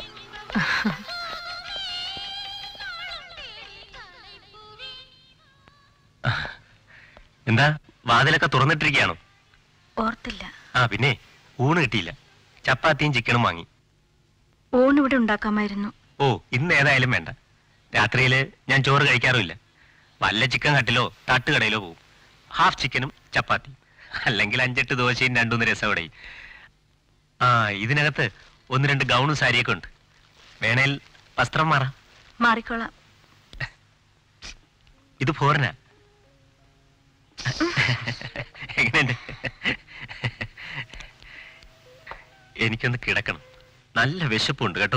എന്താ വാതിലൊക്കെ തുറന്നിട്ടിരിക്കുകയാണോ ഓർത്തില്ല ആ പിന്നെ ഊണ് കിട്ടിയില്ല ചപ്പാത്തിയും ചിക്കനും വാങ്ങി ഊണ് ഇവിടെ ഉണ്ടാക്കാമായിരുന്നു ഓ ഇന്ന് ഏതായാലും വേണ്ട രാത്രിയിൽ ഞാൻ ചോറ് കഴിക്കാറുമില്ല വല്ല ചിക്കൻ കട്ടിലോ തട്ടുകടയിലോ പോവും ഹാഫ് ചിക്കനും ചപ്പാത്തി അല്ലെങ്കിൽ അഞ്ചെട്ട് ദോശയും രണ്ടൂന്ന് രസവടയും ആ ഇതിനകത്ത് ഒന്ന് രണ്ട് ഗൗണും സാരിയൊക്കെ ഉണ്ട് വേണേൽ വസ്ത്രം മാറാം മാറിക്കോളാം ഇത് ഫോറിനാ എങ്ങനെയുണ്ട് എനിക്കൊന്ന് കിടക്കണം നല്ല വിശപ്പുണ്ട് കേട്ടോ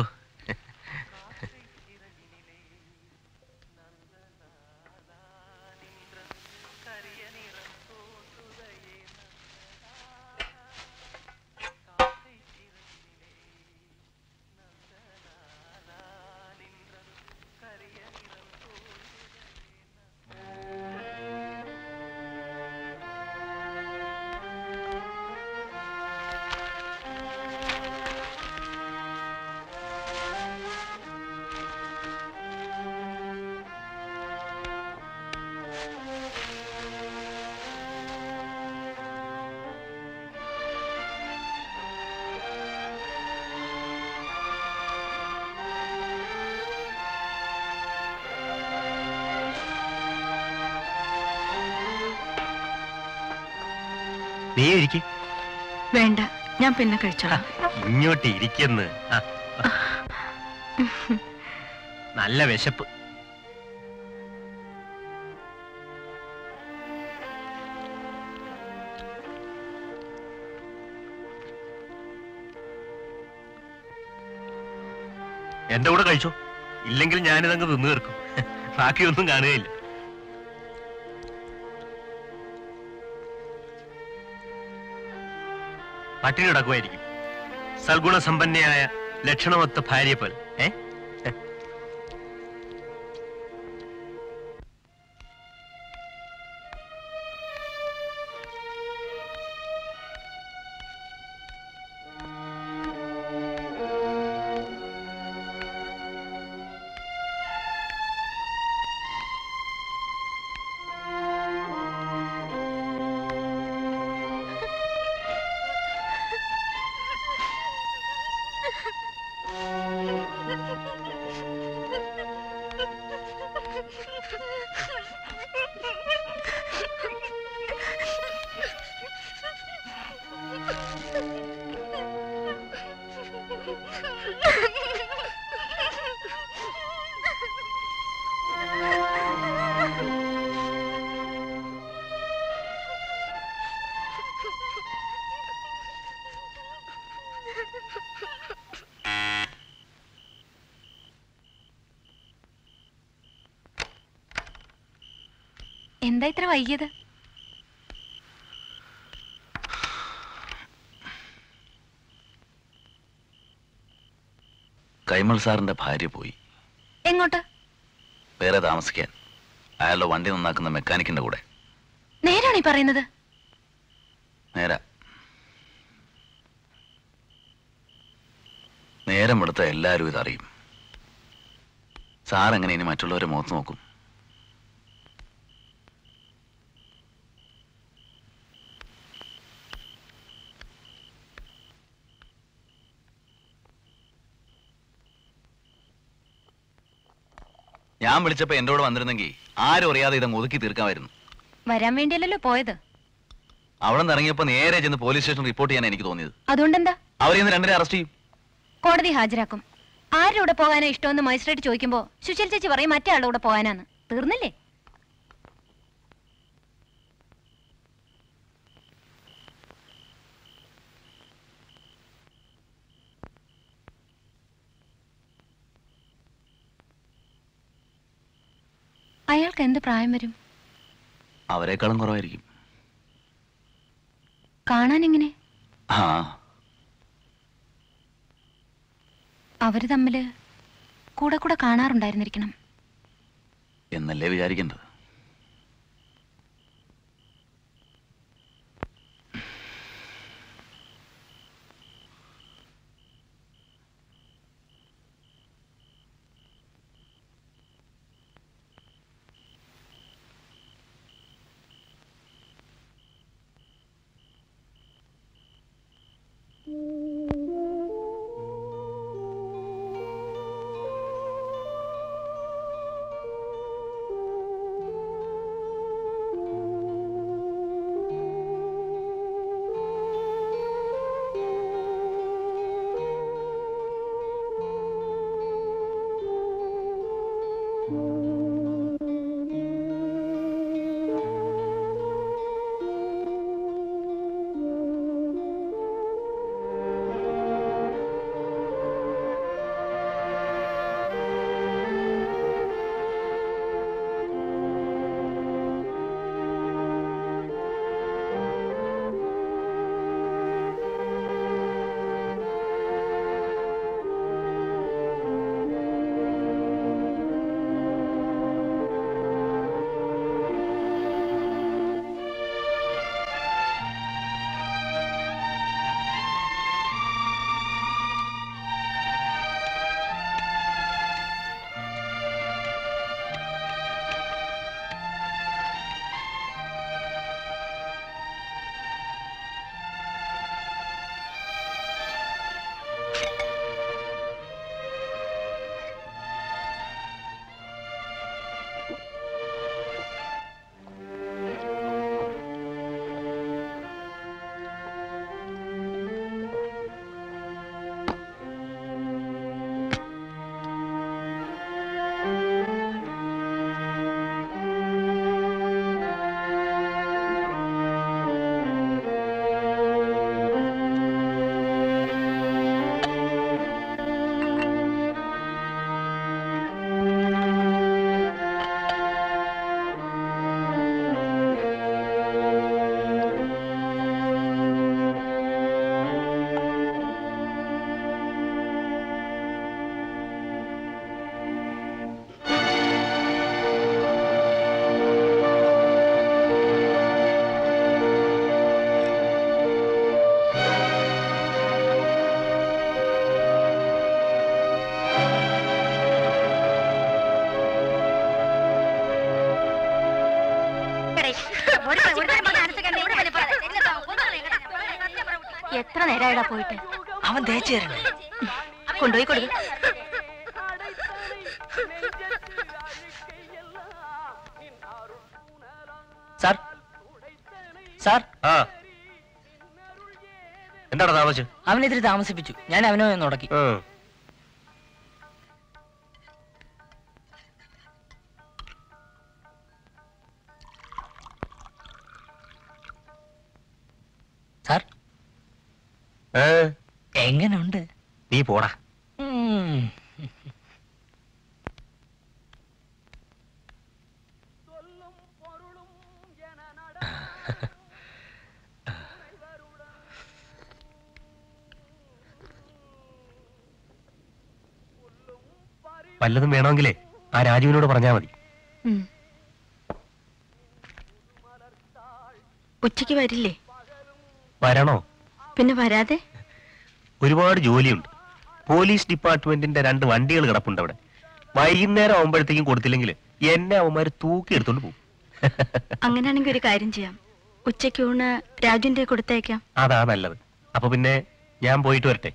നീ ഇരിക്കും വേണ്ട ഞാൻ പിന്നെ കഴിച്ചോളാം ഇങ്ങോട്ട് ഇരിക്കുന്നു ആ. നല്ല വിശപ്പ് എന്റെ കൂടെ കഴിച്ചോ ഇല്ലെങ്കിൽ ഞാനിതങ്ങ് തിന്നു തീർക്കും ബാക്കിയൊന്നും കാണുകയില്ല പട്ടിണി കിടക്കുമായിരിക്കും സൽഗുണസമ്പന്നയായ ലക്ഷണമൊത്ത ഭാര്യ പോലെ ഏ എന്താ ഇത്ര വൈകിയത് കൈമൾ സാറിന്റെ ഭാര്യ പോയി എങ്ങോട്ട് വേറെ താമസിക്കാൻ അയാളുടെ വണ്ടി നന്നാക്കുന്ന മെക്കാനിക്കിന്റെ കൂടെ നേരാണ് ഈ പറയുന്നത് നേരാ നേരം എടുത്ത എല്ലാവരും ഇതറിയും സാർ എങ്ങനെ ഇനി മറ്റുള്ളവരെ മുഖത്ത് നോക്കും ഞാൻ വിളിച്ചപ്പോ എന്റെ കൂടെ വന്നിരുന്നെങ്കിൽ ആരും അറിയാതെ ഇതങ്ങ് ഒതുക്കി തീർക്കാമായിരുന്നു വരാൻ വേണ്ടിയല്ലല്ലോ പോയത് അവിടെ നിന്ന് ഇറങ്ങിയപ്പോ നേരെ ചെന്ന് പോലീസ് സ്റ്റേഷൻ റിപ്പോർട്ട് ചെയ്യാൻ എനിക്ക് തോന്നിയത് അതുകൊണ്ടെന്താ അവരെ ഇന്ന് രണ്ടിനെ അറസ്റ്റ് ചെയ്യും കോടതി ഹാജരാക്കും ആരുടെ കൂടെ പോകാനാ ഇഷ്ടമെന്ന് മജിസ്ട്രേറ്റ് ചോദിക്കുമ്പോ സുശീൽ ചേച്ചി പറയും മറ്റേ ആളുടെ കൂടെ പോകാനാന്ന് തീർന്നില്ലേ അയാൾക്ക് എന്ത് പ്രായം വരും അവരെക്കാളും കുറവായിരിക്കും കാണാൻ എങ്ങനെ ആ അവര് തമ്മില് കൂടെ കൂടെ കാണാറുണ്ടായിരുന്നിരിക്കണം എന്നല്ലേ വിചാരിക്കേണ്ടത് എത്ര നേരമായിടാ പോയിട്ട് അവൻ തേച്ചു തരണേ കൊണ്ടുപോയി കൊടുക്ക സാർ സാർ ആ എന്താണ് താമസിച്ചു അവനെതിരെ താമസിപ്പിച്ചു ഞാൻ അവനോ എന്ന് ഉടക്കി സാർ എങ്ങനുണ്ട് നീ പോടാ ഉം. വല്ലതും വേണമെങ്കിലേ ആ രാജുവിനോട് പറഞ്ഞാൽ മതി ഉം. ഉച്ചയ്ക്ക് വരില്ലേ വരണോ പിന്നെ വരാതെ ഒരുപാട് ജോലിയുണ്ട് പോലീസ് ഡിപ്പാർട്ട്മെന്റിന്റെ രണ്ട് വണ്ടികൾ കിടപ്പുണ്ട് അവിടെ വൈകുന്നേരം ആവുമ്പോഴത്തേക്കും കൊടുത്തില്ലെങ്കിൽ എന്നെ അവന്മാര് തൂക്കി എടുത്തോണ്ട് പോകും അങ്ങനെയാണെങ്കിൽ ഒരു കാര്യം ചെയ്യാം ഉച്ചയ്ക്ക് ഊണ് രാജുന്റെ കൊടുത്തേക്കാം അതാ നല്ലത് അപ്പൊ പിന്നെ ഞാൻ പോയിട്ട് വരട്ടെ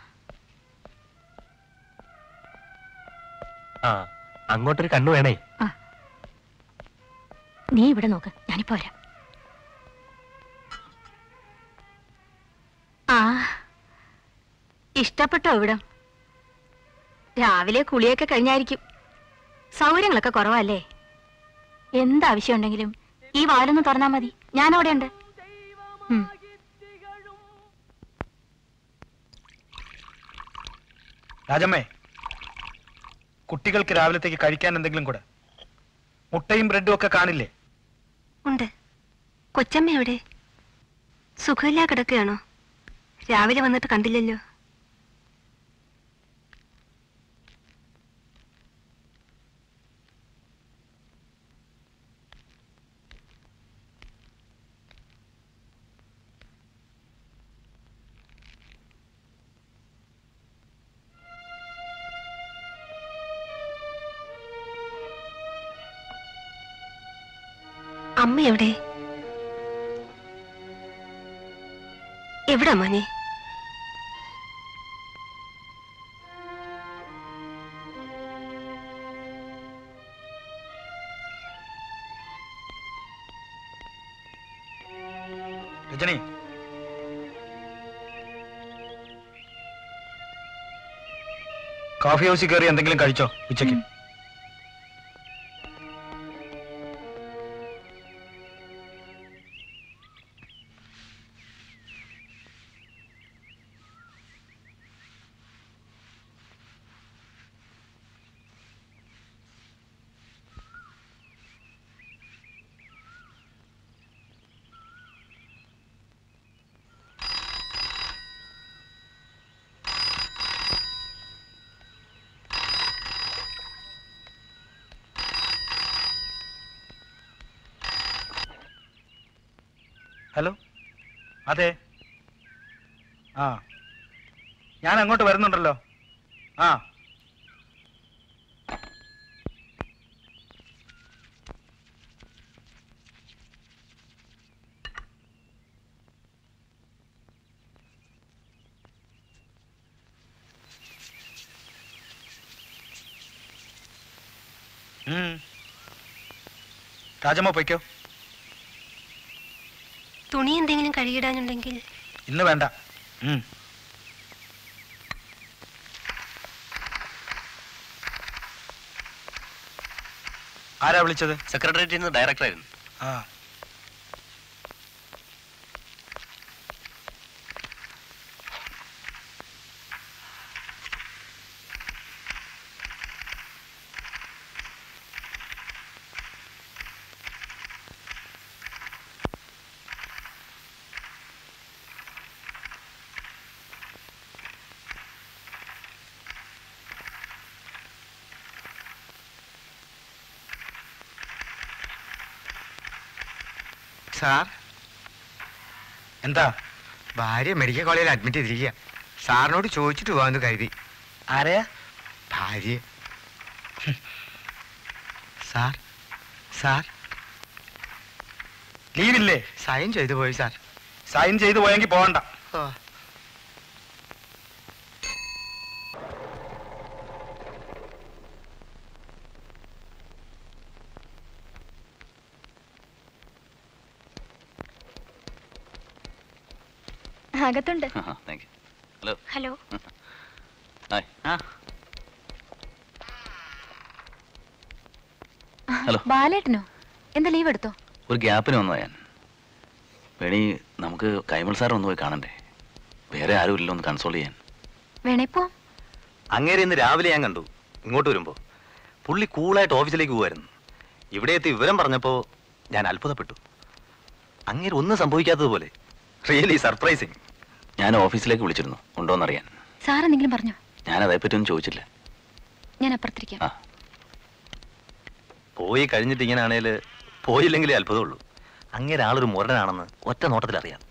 ആ അങ്ങോട്ടൊരു കണ്ണു വേണേ നീ ഇവിടെ നോക്ക് ഞാനിപ്പോ വരാം ആ ഇഷ്ടപ്പെട്ടോ ഇവിടം രാവിലെ കുളിയൊക്കെ കഴിഞ്ഞായിരിക്കും സൗകര്യങ്ങളൊക്കെ കുറവല്ലേ എന്താവശ്യം ഉണ്ടെങ്കിലും ഈ വാലൊന്ന് തുറന്നാ മതി ഞാൻ അവിടെ ഉണ്ട് ഉം. രാജമ്മേ കുട്ടികൾക്ക് രാവിലത്തേക്ക് കഴിക്കാൻ എന്തെങ്കിലും കൂടെ മുട്ടയും ബ്രെഡും ഒക്കെ കാണില്ലേ ഉണ്ട് കൊച്ചമ്മ എവിടെ സുഖമില്ലാ കിടക്കുകയാണോ രാവിലെ വന്നിട്ട് കണ്ടില്ലല്ലോ അമ്മ എവിടെ എവിടാ മോനെ രജനി കോഫി ഹൗസിൽ കയറി എന്തെങ്കിലും കഴിച്ചോ ഉച്ചയ്ക്ക് ഹലോ അതെ ആ ഞാൻ അങ്ങോട്ട് വരുന്നുണ്ടല്ലോ ആ ഉം. രാജമ്മ പൊയ്ക്കോ തുണി എന്തെങ്കിലും കഴുകിടാനുണ്ടെങ്കിൽ ഇന്ന് വേണ്ട ഉം. ആരാ വിളിച്ചത് സെക്രട്ടേറിയറ്റിൽ നിന്ന് ഡയറക്ടറായിരുന്നു ആ സാർ എന്താ ഭാര്യ മെഡിക്കൽ കോളേജിൽ അഡ്മിറ്റ് ചെയ്തിരിക്കുക സാറിനോട് ചോദിച്ചിട്ട് പോകാമെന്ന് കരുതി ആരെയാ ഭാര്യ സാർ സാർ ലീവില്ലേ സൈൻ ചെയ്തു പോയി സാർ സൈൻ ചെയ്തു പോയെങ്കിൽ പോകണ്ട ഓ അകത്തുണ്ട് thank you hello hello hi hello ബാലേട്ടനോ എന്താ ലീവ് എടുത്തോ ഒരു ഗ്യാപ്പിന് വന്നു ഞാൻ വേണി നമുക്ക് കൈമൾ സാർ ഒന്ന് പോയി കാണണ്ടേ വേറെ ആരും ഇല്ലല്ലോ ഒന്ന് കൺസോൾ ചെയ്യാൻ വേണേ പോ അങ്ങേരെ ഇന്ന് രാവിലെ ഞാൻ കണ്ടു ഇങ്ങോട്ട് വരുമ്പോ പുള്ളി കൂളായിട്ട് ഓഫീസിലേക്ക് പോകുമായിരുന്നു ഇവിടെ എത്തി വിവരം പറഞ്ഞപ്പോ ഞാൻ അത്ഭുതപ്പെട്ടു അങ്ങേര് ഒന്നും സംഭവിക്കാത്തതുപോലെ റിയലി സർപ്രൈസിങ് ഞാൻ ഓഫീസിലേക്ക് വിളിച്ചിരുന്നു ഉണ്ടോന്നറിയാൻ സാർ എന്തെങ്കിലും പറഞ്ഞോ ഞാൻ അതേപ്പറ്റി ഒന്നും ചോദിച്ചില്ല ഞാൻ അപ്പുറത്തിരിക്കാം പോയി കഴിഞ്ഞിട്ട് ഇങ്ങനെയാണേല് പോയില്ലെങ്കിലേ അത്ഭുതമുള്ളൂ അങ്ങേരെ ആളൊരു മുരടനാണെന്ന് ഒറ്റ നോട്ടത്തിൽ അറിയാം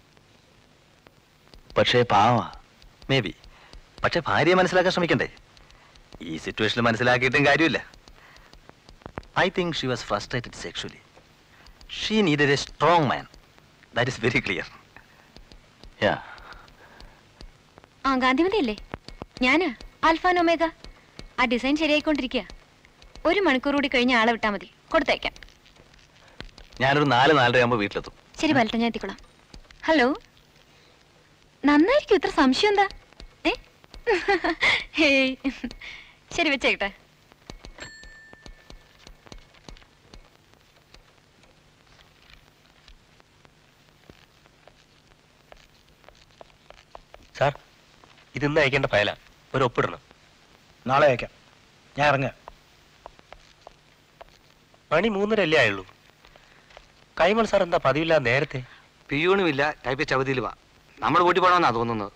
പക്ഷേ പാവാ മേ ബി പക്ഷെ ഭാര്യയെ മനസ്സിലാക്കാൻ ശ്രമിക്കണ്ടേ ഈ സിറ്റുവേഷനിൽ മനസ്സിലാക്കിയിട്ടും കാര്യമില്ല I think she was frustrated sexually she needed a strong man that is very clear yeah ആ ഗാന്ധിമതി അല്ലേ ഞാന് ആൽഫാൻ ഒമേഗ ആ ഡിസൈൻ ശരിയായിക്കൊണ്ടിരിക്കുക ഒരു മണിക്കൂർ കൂടി കഴിഞ്ഞ് ആളെ വിട്ടാൽ മതി കൊടുത്തയക്കാം ഞാനൊരു നാല് നാലര ആകുമ്പോൾ വീട്ടിലെത്തും ശരി ബാലട്ട ഞാൻ എത്തിക്കൊള്ളാം ഹലോ നന്നായിരിക്കും ഇത്ര സംശയം എന്താ ഏ ഹേയ് ശരി വെച്ചേക്കട്ടെ സാർ ഇതിന്ന് അയക്കേണ്ട ഫയല ഒരു ഒപ്പിടണം നാളെ അയക്കാം ഞാൻ ഇറങ്ങാം മണി മൂന്നരല്ലേ ആയുള്ളൂ കൈമൾ സാർ എന്താ പതിവില്ല നേരത്തെ പിയൂണും ഇല്ല ടൈപ്പിസ്റ്റ് അവധിയിൽ വാ നമ്മൾ കൂട്ടി പോകണമെന്നാ തോന്നുന്നത്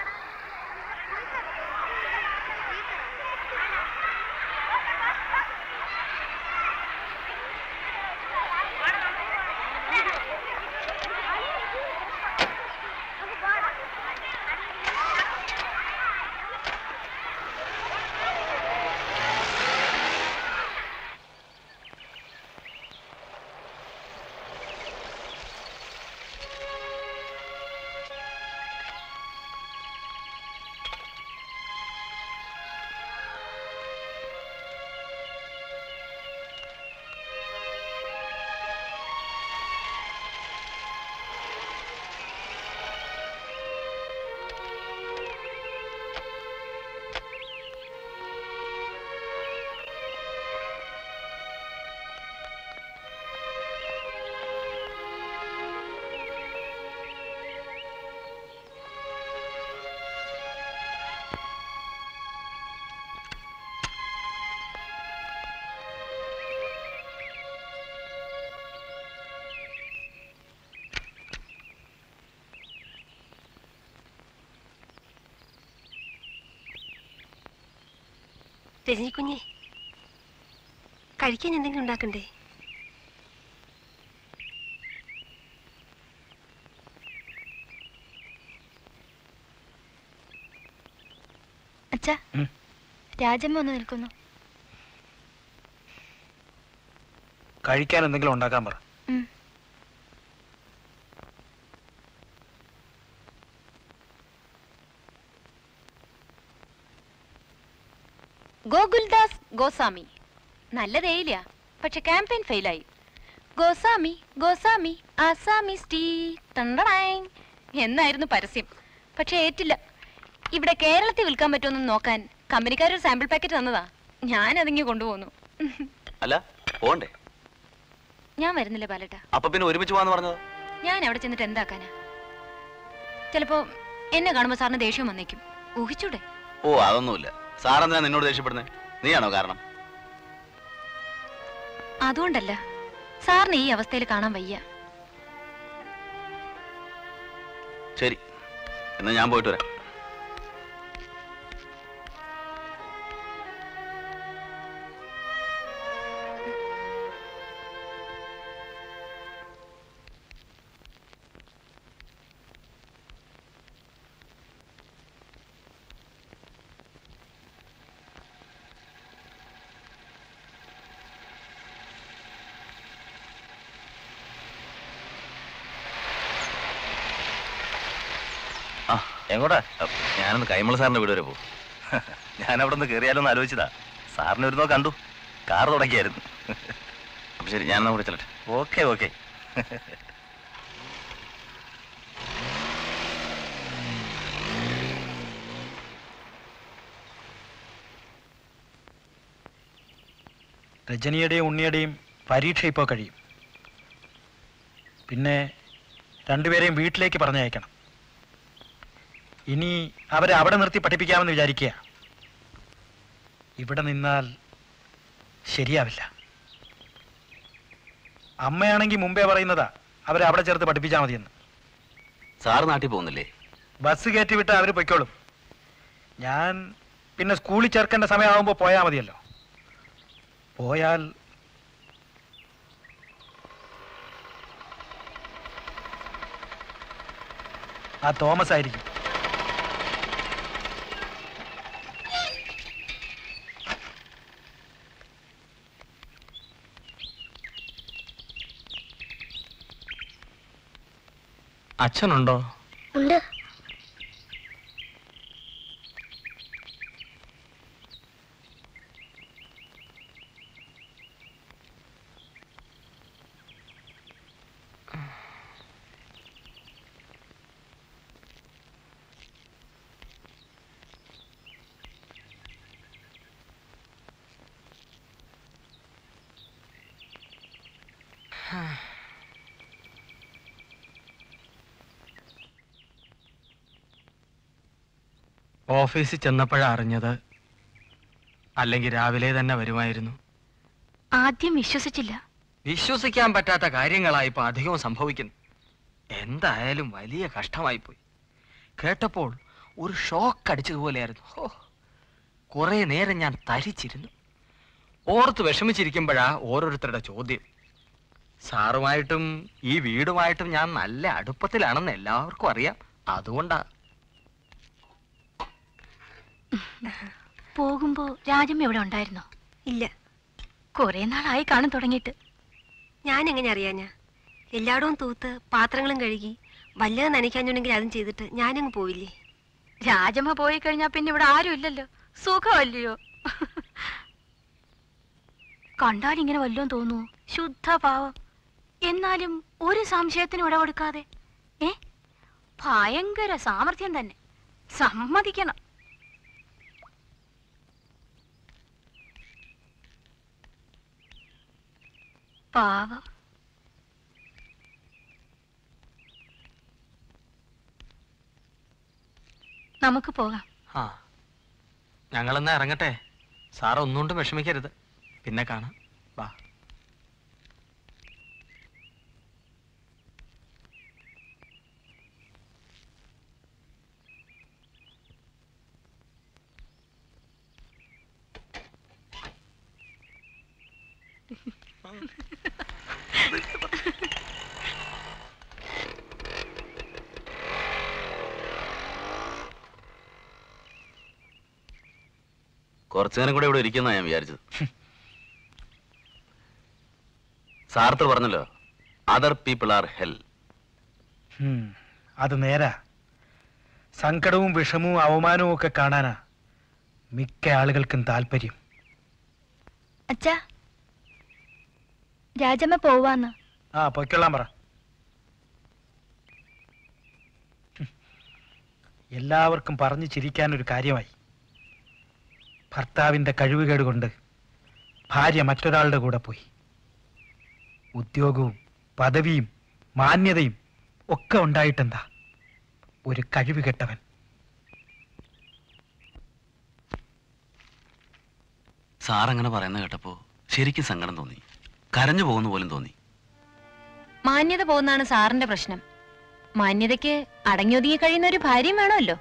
രജനി കുഞ്ഞെ കഴിക്കാൻ എന്തെങ്കിലും ഉണ്ടാക്കണ്ടേ അച്ഛാ ഉം. രാജമ്മ ഒന്ന് നിൽക്കുന്നു കഴിക്കാൻ എന്തെങ്കിലും ഉണ്ടാക്കാൻ പറ ഉം. ഗോകുൽദാസ് ഗോസ്വാമി നല്ലതേയില്ല പക്ഷെ ക്യാമ്പയിൻ ഫെയിലായി ഗോസ്വാമി ഗോസ്വാമി ആസാമി സ്റ്റീ തണ്ടടായ് എന്നായിരുന്നു പരസ്യം പക്ഷെ ഏറ്റില്ല ഇവിടെ കേരളത്തിൽ വിൽക്കാൻ പറ്റുമെന്ന് നോക്കാൻ കമ്പനിക്കാരൊരു സാമ്പിൾ പാക്കറ്റ് തന്നതാ ഞാൻ അതിങ്ങി കൊണ്ടുപോന്നു അല്ല പോണ്ടേ ഞാൻ വരുന്നില്ല ബാലേട്ടാ അപ്പൊ പിന്നെ ഒരുമിച്ച് പോവാന്ന് പറഞ്ഞത് ഞാൻ അവിടെ ചെന്നിട്ട് എന്താക്കാനാ ചിലപ്പോ എന്നെ കാണുമ്പോ സാറിന് ദേഷ്യം വന്നേക്കും ഊഹിച്ചൂടെ ഓ അതൊന്നുമില്ല സാറെന്തിനാ നിന്നോട് ദേഷ്യപ്പെടുന്നത് നീയാണോ കാരണം അതുകൊണ്ടല്ല സാറിന് ഈ അവസ്ഥയിൽ കാണാൻ വയ്യ ശരി എന്നാ ഞാൻ പോയിട്ട് വരാം ആ എങ്ങോട്ടാ അ, ഞാനൊന്ന് കൈമള സാറിന്റെ വീട് വരെ പോകും ഞാൻ അവിടെ നിന്ന് കയറിയാലോന്ന് ആലോചിച്ചതാ സാറിന് ഒരു നോ കണ്ടു കാർ തുടങ്ങിയായിരുന്നു അപ്പൊ ശരി ഞാനെന്നാ കൂടെ ചെല്ലട്ടെ ഓക്കെ ഓക്കെ രജനിയുടെയും ഉണ്ണിയുടെയും പരീക്ഷ ഇപ്പോൾ കഴിയും പിന്നെ രണ്ടുപേരെയും വീട്ടിലേക്ക് പറഞ്ഞയക്കണം ഇനി അവരെ അവിടെ നിർത്തി പഠിപ്പിക്കാമെന്ന് വിചാരിക്കുക ഇവിടെ നിന്നാൽ ശരിയാവില്ല അമ്മയാണെങ്കിൽ മുമ്പേ പറയുന്നതാ അവരെ അവിടെ ചേർത്ത് പഠിപ്പിച്ചാൽ മതിയെന്ന് സാറ് നാട്ടിൽ പോകുന്നില്ലേ ബസ് കയറ്റി വിട്ട് അവർ പൊയ്ക്കോളും ഞാൻ പിന്നെ സ്കൂളിൽ ചേർക്കേണ്ട സമയമാകുമ്പോൾ പോയാൽ മതിയല്ലോ പോയാൽ ആ തോമസ് ആയിരിക്കും അച്ഛനുണ്ടോ ഉണ്ട് ഓഫീസിൽ ചെന്നപ്പോഴാ അറിഞ്ഞത് അല്ലെങ്കിൽ രാവിലെ തന്നെ വരുമായിരുന്നു ആദ്യം വിശ്വസിച്ചില്ല വിശ്വസിക്കാൻ പറ്റാത്ത കാര്യങ്ങളായി ഇപ്പൊ അധികവും സംഭവിക്കുന്നു എന്തായാലും വലിയ കഷ്ടമായി പോയി കേട്ടപ്പോൾ ഒരു ഷോക്ക് അടിച്ചതുപോലെയായിരുന്നു ഹോ കുറെ നേരം ഞാൻ തരിച്ചിരുന്നു ഓർത്ത് വിഷമിച്ചിരിക്കുമ്പോഴാ ഓരോരുത്തരുടെ ചോദ്യം സാറുമായിട്ടും ഈ വീടുമായിട്ടും ഞാൻ നല്ല അടുപ്പത്തിലാണെന്ന് എല്ലാവർക്കും അറിയാം അതുകൊണ്ടാ പോകുമ്പോ രാജം എവിടെ ഉണ്ടായിരുന്നോ ഇല്ല കുറെ നാളായി കാണാൻ തുടങ്ങിയിട്ട് ഞാൻ എങ്ങനെ അറിയാഞ്ഞാ എല്ലായിടവും തൂത്ത് പാത്രങ്ങളും കഴുകി വല്ലതും നനയ്ക്കാഞ്ഞുണ്ടെങ്കിൽ അതും ചെയ്തിട്ട് ഞാനങ്ങ് പോയില്ലേ രാജമ്മ പോയി കഴിഞ്ഞാ പിന്നെ ഇവിടെ ആരും ഇല്ലല്ലോ സുഖമല്ലയോ കണ്ടാൽ ഇങ്ങനെ വല്ലോം തോന്നുന്നു ശുദ്ധ പാവം എന്നാലും ഒരു സംശയത്തിന് ഇടകൊടുക്കാതെ ഏ ഭയങ്കര സാമർഥ്യം തന്നെ സമ്മതിക്കണം പാവം നമുക്ക് പോകാം ആ ഞങ്ങളെന്നാ ഇറങ്ങട്ടെ സാറ് ഒന്നുകൊണ്ടും വിഷമിക്കരുത് പിന്നെ കാണാം വാ കുറച്ചു നേരം കൂടെ ഇവിടെ ഇരിക്കുന്ന ഞാൻ വിചാരിച്ചത് സാർത്തർ പറഞ്ഞല്ലോ അതർ പീപ്പിൾ ആർ ഹെൽ ഉം, അത് നേരാ സങ്കടവും വിഷമവും അവമാനവും ഒക്കെ കാണാനാ മിക്ക ആളുകൾക്കും താല്പര്യം അച്ഛാ രാജമ്മ പോവാന്ന് ആ പൊയ്ക്കൊള്ളാൻ പറ ഹും. എല്ലാവർക്കും പറഞ്ഞു ചിരിക്കാൻ ഒരു കാര്യമായി ഭർത്താവിന്റെ കഴിവുകേട് കൊണ്ട് ഭാര്യ മറ്റൊരാളുടെ കൂടെ പോയി ഉദ്യോഗവും പദവിയും മാന്യതയും ഒക്കെ ഉണ്ടായിട്ടെന്താ ഒരു കഴിവ് കെട്ടവൻ സാർ അങ്ങനെ പറയുന്ന കേട്ടപ്പോ ശരിക്കും സങ്കടം തോന്നി കരഞ്ഞു പോകുന്ന പോലും തോന്നി മാന്യത പോകുന്നതാണ് സാറിന്റെ പ്രശ്നം മാന്യതയ്ക്ക് അടങ്ങിയൊതുങ്ങി കഴിയുന്ന ഒരു ഭാര്യയും വേണമല്ലോ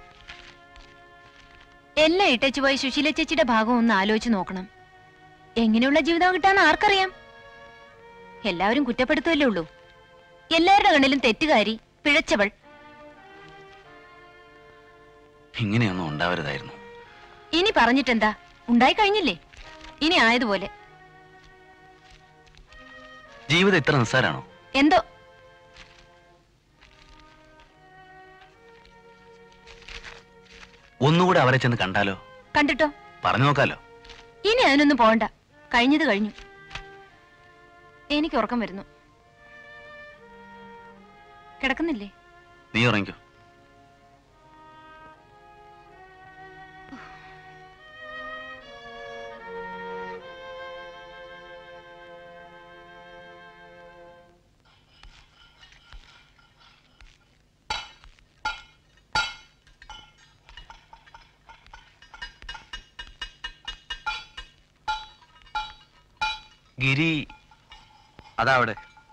എല്ലാം ഇട്ടച്ചു പോയി സുശീല ചേച്ചിയുടെ ഭാഗം ഒന്ന് ആലോചിച്ച് നോക്കണം എങ്ങനെയുള്ള ജീവിതം കിട്ടാന്ന് ആർക്കറിയാം എല്ലാവരും കുറ്റപ്പെടുത്തുമല്ലേ ഉള്ളൂ എല്ലാവരുടെ കണ്ണിലും തെറ്റുകാരി പിഴച്ചവൾ ഇങ്ങനെയൊന്നും ഉണ്ടാവരുതായിരുന്നു ഇനി പറഞ്ഞിട്ടെന്താ ഉണ്ടായി കഴിഞ്ഞില്ലേ ഇനി ആയതുപോലെ ജീവിതം ഇത്ര നിസ്സാരാണോ എന്തോ ഒന്നുകൂടെ അവരെ ചെന്ന് കണ്ടാലോ കണ്ടിട്ടോ പറഞ്ഞു നോക്കാലോ ഇനി അതിനൊന്നും പോകണ്ട കഴിഞ്ഞത് കഴിഞ്ഞു എനിക്ക് ഉറക്കം വരുന്നു കിടക്കുന്നില്ലേ നീ ഉറങ്ങിക്കോ ഗിരി അതാ അവിടെ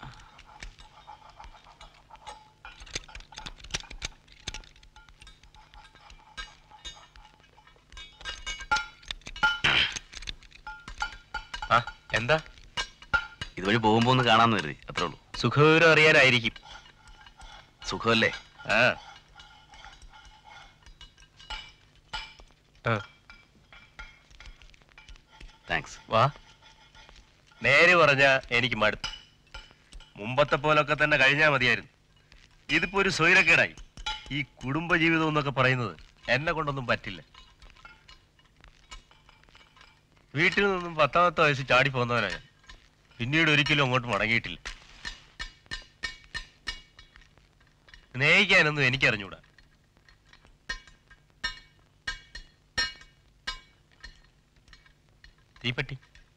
ആ എന്താ ഇതുവഴി പോകുമ്പോ ഒന്ന് കാണാന്ന് കരുതി അത്രേ ഉള്ളൂ സുഖവിവരം അറിയാനായിരിക്കും സുഖമല്ലേ ആ ആ, താങ്ക്സ് വാ നേര് പറഞ്ഞ എനിക്ക് മടുത്തു മുമ്പത്തെ പോലൊക്കെ തന്നെ കഴിഞ്ഞാൽ മതിയായിരുന്നു ഇതിപ്പോ ഒരു സ്വൈരക്കേടായി ഈ കുടുംബജീവിതം എന്നൊക്കെ പറയുന്നത് എന്നെ കൊണ്ടൊന്നും പറ്റില്ല വീട്ടിൽ നിന്നും പത്താമത്തെ വയസ്സ് ചാടി പോന്നവനാ ഞാൻ പിന്നീട് ഒരിക്കലും അങ്ങോട്ട് മടങ്ങിയിട്ടില്ല സ്നേഹിക്കാനൊന്നും എനിക്കറിഞ്ഞൂടാ തീപ്പെട്ടി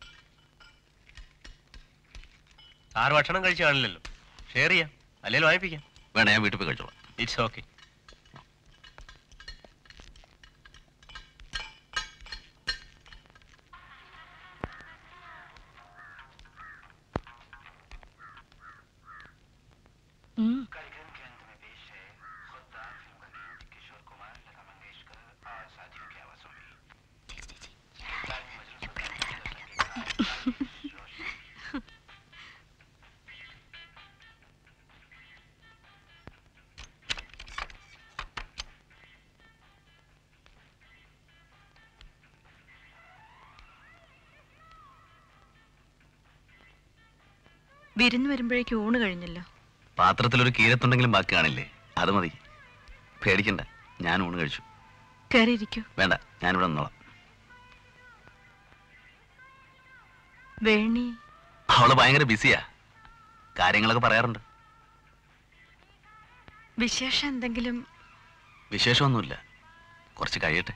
സാറ് ഭക്ഷണം കഴിച്ചു കാണില്ലല്ലോ ഷെയർ ചെയ്യാം അല്ലെങ്കിൽ വാങ്ങിപ്പിക്കാം വേണ്ട ഞാൻ വീട്ടിൽ പോയി കഴിച്ചോളാം ഇറ്റ്സ് ഓക്കെ വിരുന്ന് വരുമ്പോഴേക്കും ഊണ് കഴിഞ്ഞല്ലോ പാത്രത്തിലൊരു കീരത്തുണ്ടെങ്കിലും ബാക്കി കാണില്ലേ അത് മതി പേടിക്കണ്ട ഞാൻ ഊണ് കഴിച്ചു കയറിയിരിക്കൂ വേണ്ട ഞാനിവിടെ നിന്നോളാം വേണി അവള് ഭയങ്കര ബിസിയാ കാര്യങ്ങളൊക്കെ പറയാറുണ്ട് വിശേഷം എന്തെങ്കിലും വിശേഷമൊന്നുമില്ല കുറച്ച് കഴിയട്ടെ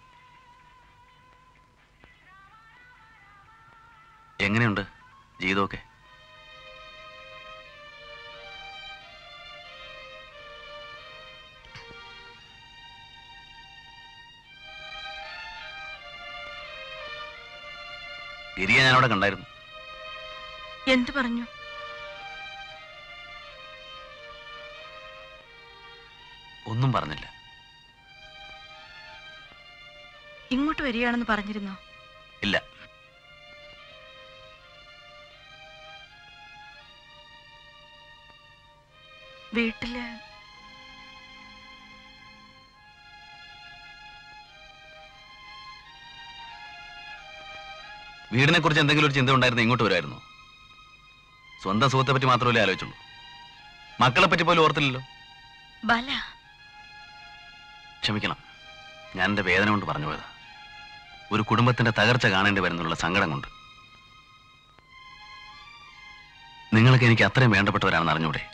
എങ്ങനെയുണ്ട് ജീവിതമൊക്കെ ഗിരിയെ ഞാൻ അവിടെ കണ്ടായിരുന്നു എന്തു പറഞ്ഞു ഒന്നും പറഞ്ഞില്ല ഇങ്ങോട്ട് വരികയാണെന്ന് പറഞ്ഞിരുന്നോ ഇല്ല വീട്ടില് വീടിനെ കുറിച്ച് എന്തെങ്കിലും ഒരു ചിന്ത ഉണ്ടായിരുന്നു ഇങ്ങോട്ട് വരുമായിരുന്നു സ്വന്തം സുഖത്തെ പറ്റി മാത്രമല്ലേ ആലോചിച്ചുള്ളൂ മക്കളെ പറ്റി പോലും ഓർത്തില്ലല്ലോ ബല ക്ഷമിക്കണം ഞാൻ എൻ്റെ വേദന കൊണ്ട് പറഞ്ഞു പോയതാ ഒരു കുടുംബത്തിന്റെ തകർച്ച കാണേണ്ടി വരുന്നുള്ള സങ്കടം കൊണ്ട് നിങ്ങൾക്ക് എനിക്ക് അത്രയും വേണ്ടപ്പെട്ടവരാണെന്ന് അറിഞ്ഞൂടെ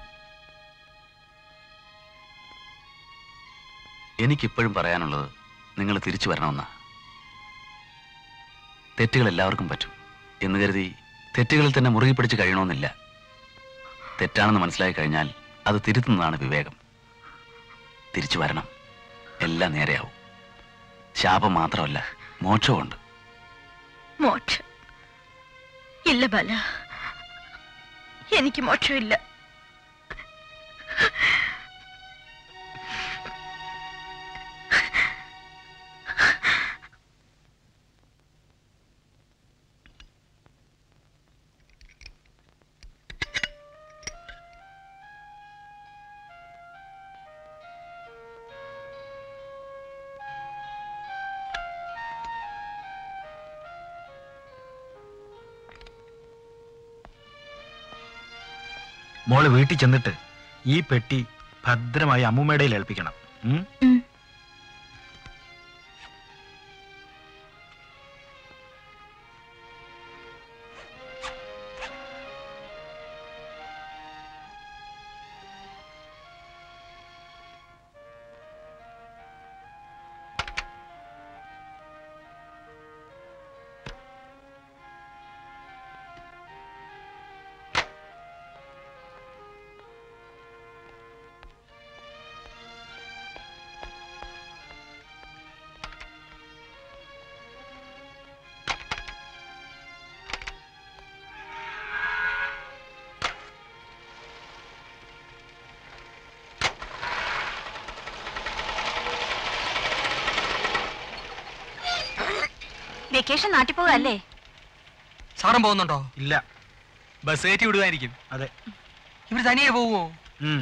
എനിക്കിപ്പോഴും പറയാനുള്ളത് നിങ്ങൾ തിരിച്ചു വരണമെന്നാ തെറ്റുകൾ എല്ലാവർക്കും പറ്റും എന്ന് കരുതി തെറ്റുകളിൽ തന്നെ മുറുകി പിടിച്ച് കഴിയണമെന്നില്ല തെറ്റാണെന്ന് മനസ്സിലായി കഴിഞ്ഞാൽ അത് തിരുത്തുന്നതാണ് വിവേകം തിരിച്ചു വരണം എല്ലാം നേരെയാവും ശാപം മാത്രമല്ല മോക്ഷമുണ്ട് മോക്ഷം ഇല്ല ബല എനിക്ക് മോക്ഷമില്ല മോള് വീട്ടിൽ ചെന്നിട്ട് ഈ പെട്ടി ഭദ്രമായി അമ്മൂമ്മയുടെ കയ്യിൽ ഏൽപ്പിക്കണം ഉം? വെക്കേഷൻ നാട്ടിൽ പോകല്ലേ സാറും പോകുന്നുണ്ടോ ഇല്ല ബസ് കയറ്റി വിടുമായിരിക്കും അതെ ഇവര് തനിയെ പോവോ ഉം.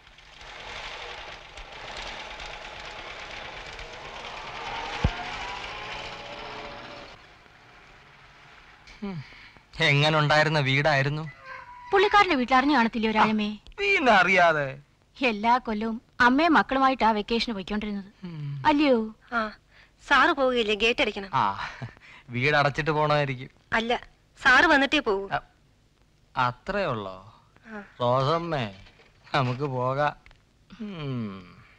എങ്ങനെ ഉണ്ടായിരുന്ന വീടായിരുന്നു പുള്ളിക്കാരന്റെ വീട്ടിലറിഞ്ഞു കാണത്തില്ലേ ഒരാഴമേ പിന്നെ അറിയാതെ എല്ലാ കൊല്ലവും അമ്മയും മക്കളുമായിട്ടാ വെക്കേഷന് പോയിക്കൊണ്ടിരുന്നത് അല്ലയോ ആ സാറ് പോവുകയില്ലേ ഗേറ്റ് അടിക്കണം ആ വീട് അടച്ചിട്ട് പോണായിരിക്കും അല്ല സാറ് വന്നിട്ടേ പോകൂ അത്രേ ഉള്ളോ ആ. റോസമ്മേ നമുക്ക് പോകാം ഉം.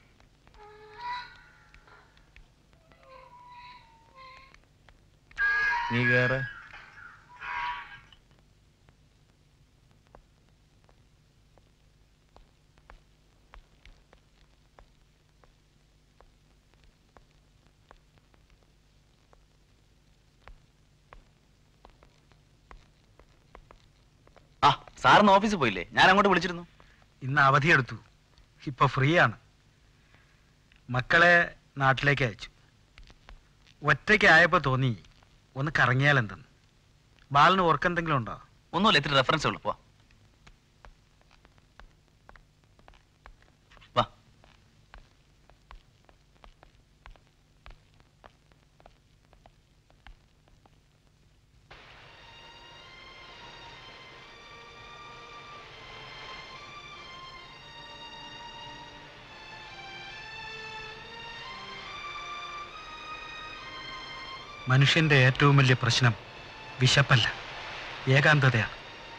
നീ കേറ് ആ സാറിന്ന് ഓഫീസിൽ പോയില്ലേ ഞാൻ അങ്ങോട്ട് വിളിച്ചിരുന്നു ഇന്ന് അവധിയെടുത്തു ഇപ്പൊ ഫ്രീ ആണ് മക്കളെ നാട്ടിലേക്ക് അയച്ചു ഒറ്റയ്ക്ക് ആയപ്പോ തോന്നി ഒന്ന് കറങ്ങിയാൽ എന്തെന്ന് ബാലിന് ഓർക്കെന്തെങ്കിലും ഉണ്ടോ ഒന്നുമില്ല ഇത്തിരി റെഫറൻസ് ഉള്ളു പോ വാ മനുഷ്യന്റെ ഏറ്റവും വലിയ പ്രശ്നം വിശപ്പല്ല ഏകാന്തതയാണ്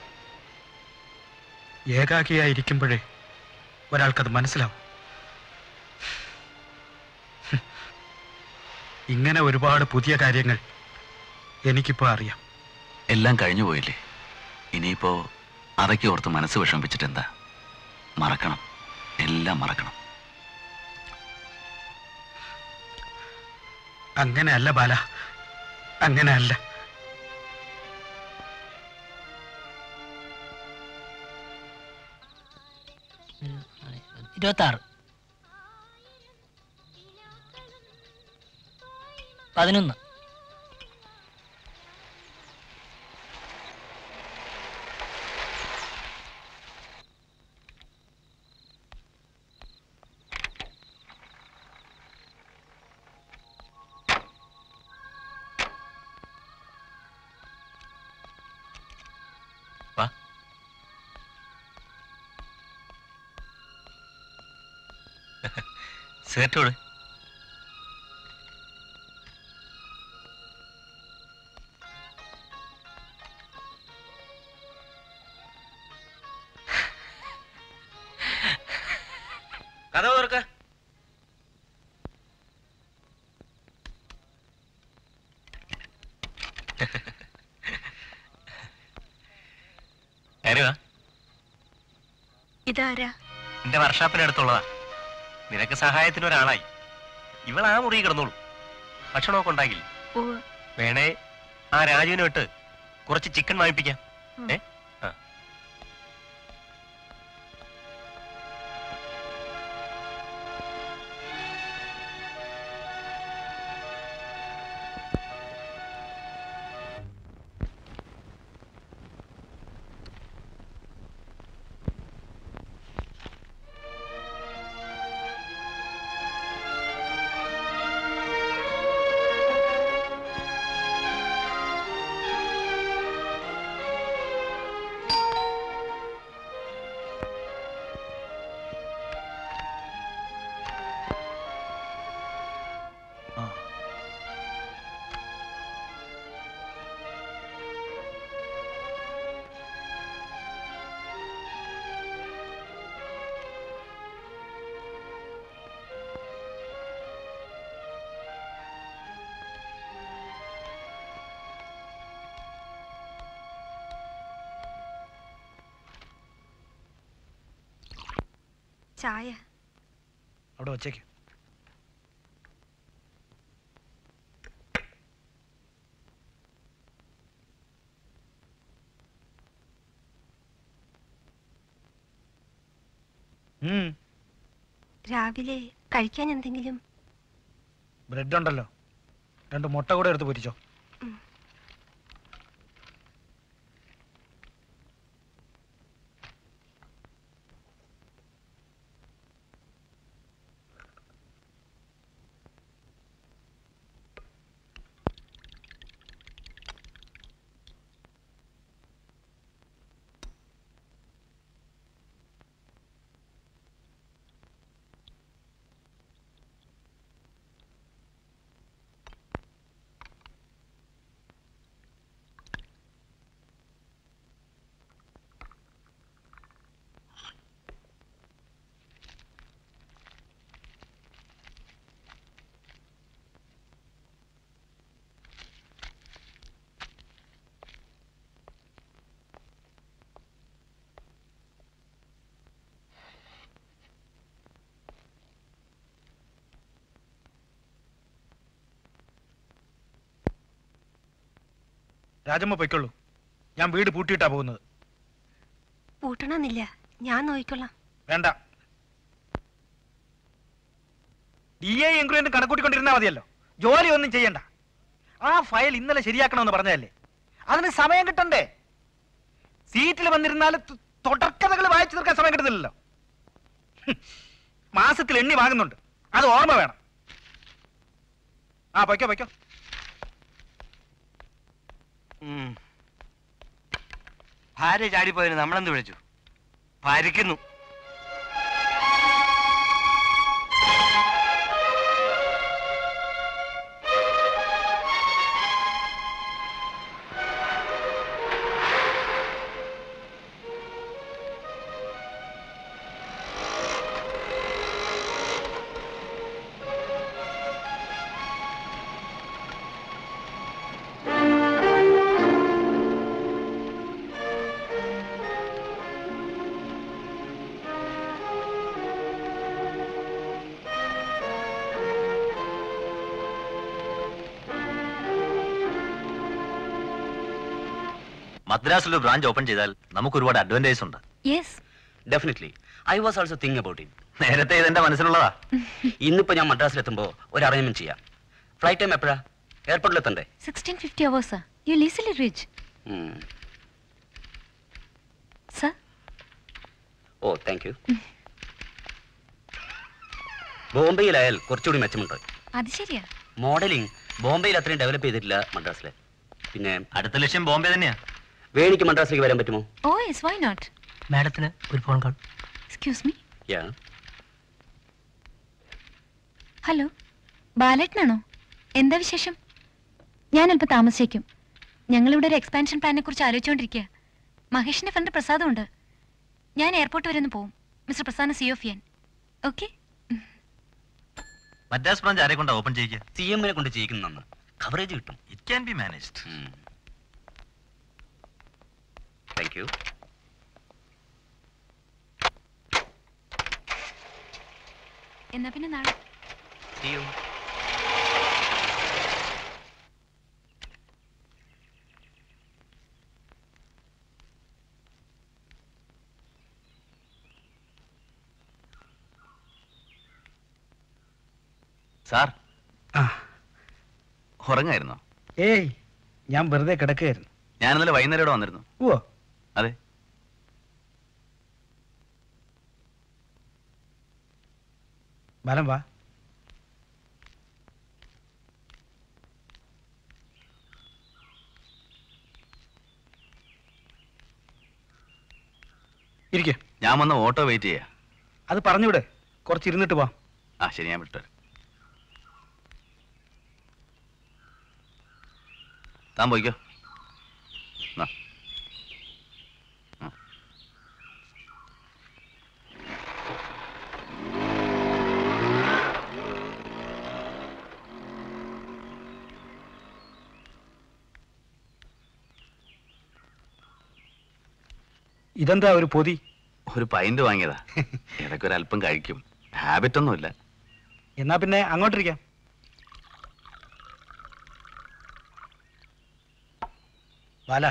ഏകാക്കിയായിരിക്കുമ്പോഴേ ഒരാൾക്കത് മനസ്സിലാവും ഇങ്ങനെ ഒരുപാട് പുതിയ കാര്യങ്ങൾ എനിക്കിപ്പോ അറിയാം എല്ലാം കഴിഞ്ഞു പോയില്ലേ ഇനിയിപ്പോ അതൊക്കെ ഓർത്ത് മനസ്സ് വിഷമിപ്പിച്ചിട്ട് എന്താ മറക്കണം എല്ലാം മറക്കണം അങ്ങനെയല്ല ബാല അങ്ങനെയല്ല ഇരുപത്തി ആറ് പതിനൊന്ന് വാ സേറ്റോട് കഥ ഓർക്ക ആരുവാ ഇതാരാ എന്റെ വർഷാപ്പിനടുത്തുള്ളതാ നിനക്ക് സഹായത്തിന് ഒരാളായി ഇവൾ ആ മുറി കിടന്നോളൂ ഭക്ഷണമൊക്കെ ഉണ്ടാക്കില്ല ഉവ്വ്. വേണേ ആ രാജുവിനെ വിട്ട് കുറച്ച് ചിക്കൻ വാങ്ങിപ്പിക്കാം ഏ ആ ചായ അവിടെ വച്ചേക്ക് ഉം രാവിലെ കഴിക്കാൻ എന്തെങ്കിലും ബ്രെഡ് ഉണ്ടല്ലോ രണ്ട് മുട്ട കൂടെ എടുത്ത് പൊരിച്ചോ രാജമ്മ പൊയ്ക്കൊള്ളൂ ഞാൻ വീട് പൂട്ടിയിട്ടാ പോകുന്നത് പൂട്ടണമെന്നില്ല ഞാൻ നോക്കിക്കൊള്ളാം വേണ്ട ഡി എ എൻക്വയറിന് കണക്കൂട്ടിക്കൊണ്ടിരുന്നാ മതിയല്ലോ ജോലി ഒന്നും ചെയ്യണ്ട ആ ഫയൽ ഇന്നലെ ശരിയാക്കണമെന്ന് പറഞ്ഞതല്ലേ അതിന് സമയം കിട്ടണ്ടേ സീറ്റിൽ വന്നിരുന്നാൽ തു- തുടർക്കഥകൾ വായിച്ചു തീർക്കാൻ സമയം കിട്ടുന്നില്ലല്ലോ ഹും. മാസത്തിൽ എണ്ണി വാങ്ങുന്നുണ്ട് അത് ഓർമ്മ വേണം ആ പൊയ്ക്കോ പൊയ്ക്കോ ഉം. ഭാര്യ ചാടിപ്പോയതിന് നമ്മളെന്ത് വിളിച്ചു ഭരിക്കുന്നു മദ്രാസിൽ ഒരു ബ്രാഞ്ച് ഓപ്പൺ ചെയ്താൽ നമുക്ക് ഒരുപാട് അഡ്വാൻറ്റേജ് ഉണ്ട് yes definitely I was also think about it നേരത്തെ ഇതെന്റെ മനസ്സിലുള്ളതാ ഇന്നിപ്പോ ഞാൻ മദ്രാസിലെത്തുമ്പോ ഒരു അറേഞ്ച്മെന്റ് ചെയ്യാം ഫ്ലൈറ്റ് ടൈം എപ്പോഴാ എയർപോർട്ടിൽ എത്തണ്ടേ സിക്സ്റ്റീൻ ഫിഫ്റ്റി അവേഴ്സാ യു ലീസിലി റിച്ച് ഉം. സർ ഓ താങ്ക് യു ബോംബെയിലായാൽ കുറച്ചുകൂടി മെച്ചമുണ്ട് അത് ശരിയാ മോഡലിംഗ് ബോംബെയിൽ അത്രയും ഡെവലപ്പ് ചെയ്തിട്ടില്ല മദ്രാസിലെ പിന്നെ അടുത്ത ലക്ഷ്യം ബോംബെ തന്നെയാ വേണിക്ക് മദ്രാസിലേക്ക് വരാൻ പറ്റുമോ ഓ യെസ് വൈ നോട്ട് മാഡത്തിന് ഒരു phone call excuse me yeah hello ബാലേട്ടനാണോ എന്താ വിശേഷം ഞാൻ അല്പം താമസിച്ചേക്കും ഞങ്ങളിവിടെ ഒരു എക്സ്പാൻഷൻ പ്ലാനെ കുറിച്ച് ആലോചിച്ചുകൊണ്ടിരിക്കുക മഹേഷിന്റെ ഫ്രണ്ട് പ്രസാദം ഉണ്ട് ഞാൻ എയർപോർട്ട് വരെ ഒന്ന് പോവും മിസ്റ്റർ പ്രസാദ് സി ഓഫ് ചെയ്യാൻ ഓക്കെ മദ്രാസ് ബ്രാഞ്ച് ആരെ കൊണ്ടാ ഓപ്പൺ ചെയ്യുക സി എമ്മിനെ കൊണ്ട് ചെയ്യിക്കുന്ന കവറേജ് കിട്ടും it can be managed thank you എന്നാ പിന്നെ നാളെ സി യു സാർ ഉറങ്ങായിരുന്നോ ഏയ് ഞാൻ വെറുതെ കിടക്കുകയായിരുന്നു ഞാൻ ഇന്നലെ വൈകുന്നേരം ഇവിടെ വന്നിരുന്നു ഓ അതെ ബലം വാ ഇരിക്കെ ഞാൻ വന്ന ഓട്ടോ വെയിറ്റ് ചെയ്യാ അത് പറഞ്ഞുവിടെ കുറച്ച് ഇരുന്നിട്ട് പോവാം ആ ശരി ഞാൻ വിട്ടുവരാം താൻ പോയിക്കോ എന്നാ. ആ. ഇതെന്താ ഒരു പൊതി ഒരു പൈന്റ് വാങ്ങിയതാ ഇടയ്ക്ക് ഒരു അല്പം കഴിക്കും ഹാബിറ്റ് ഒന്നുമില്ല എന്നാ പിന്നെ അങ്ങോട്ടിരിക്കാം ബാല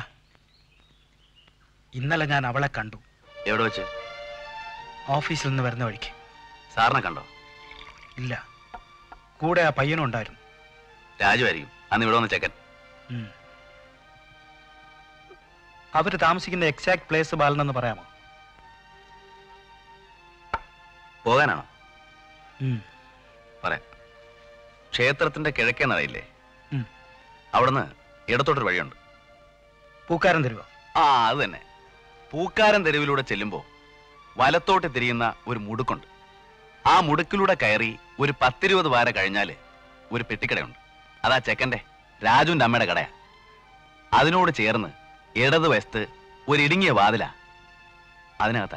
ഇന്നലെ ഞാൻ അവളെ കണ്ടു എവിടെ വെച്ച് ഓഫീസിൽ നിന്ന് വരുന്ന വഴിക്ക് സാറിനെ കണ്ടോ ഇല്ല കൂടെ ആ പയ്യനും ഉണ്ടായിരുന്നു രാജുവായിരിക്കും അന്ന് ഇവിടെ വന്ന ചെക്കൻ ഉം. അവര് താമസിക്കുന്ന എക്സാക്ട് പ്ലേസ് ബാലനെന്ന് പറയാമോ പോകാനാണോ ഉം. പറയാം ക്ഷേത്രത്തിന്റെ കിഴക്കേ നടയില്ലേ ഉം. അവിടുന്ന് ഇടത്തോട്ടൊരു വഴിയുണ്ട് പൂക്കാരൻ തരുവോ ആ അത് തന്നെ പൂക്കാരൻ തെരുവിലൂടെ ചെല്ലുമ്പോ വലത്തോട്ട് തിരിയുന്ന ഒരു മുടുക്കുണ്ട് ആ മുടുക്കിലൂടെ കയറി ഒരു പത്തിരുപത് വാര കഴിഞ്ഞാല് ഒരു പെട്ടിക്കടയുണ്ട് അതാ ചെക്കന്റെ രാജുവിന്റെ അമ്മയുടെ കടയാ അതിനോട് ചേർന്ന് ഇടത് വശത്ത് ഒരു ഇടുങ്ങിയ വാതിലാ അതിനകത്താ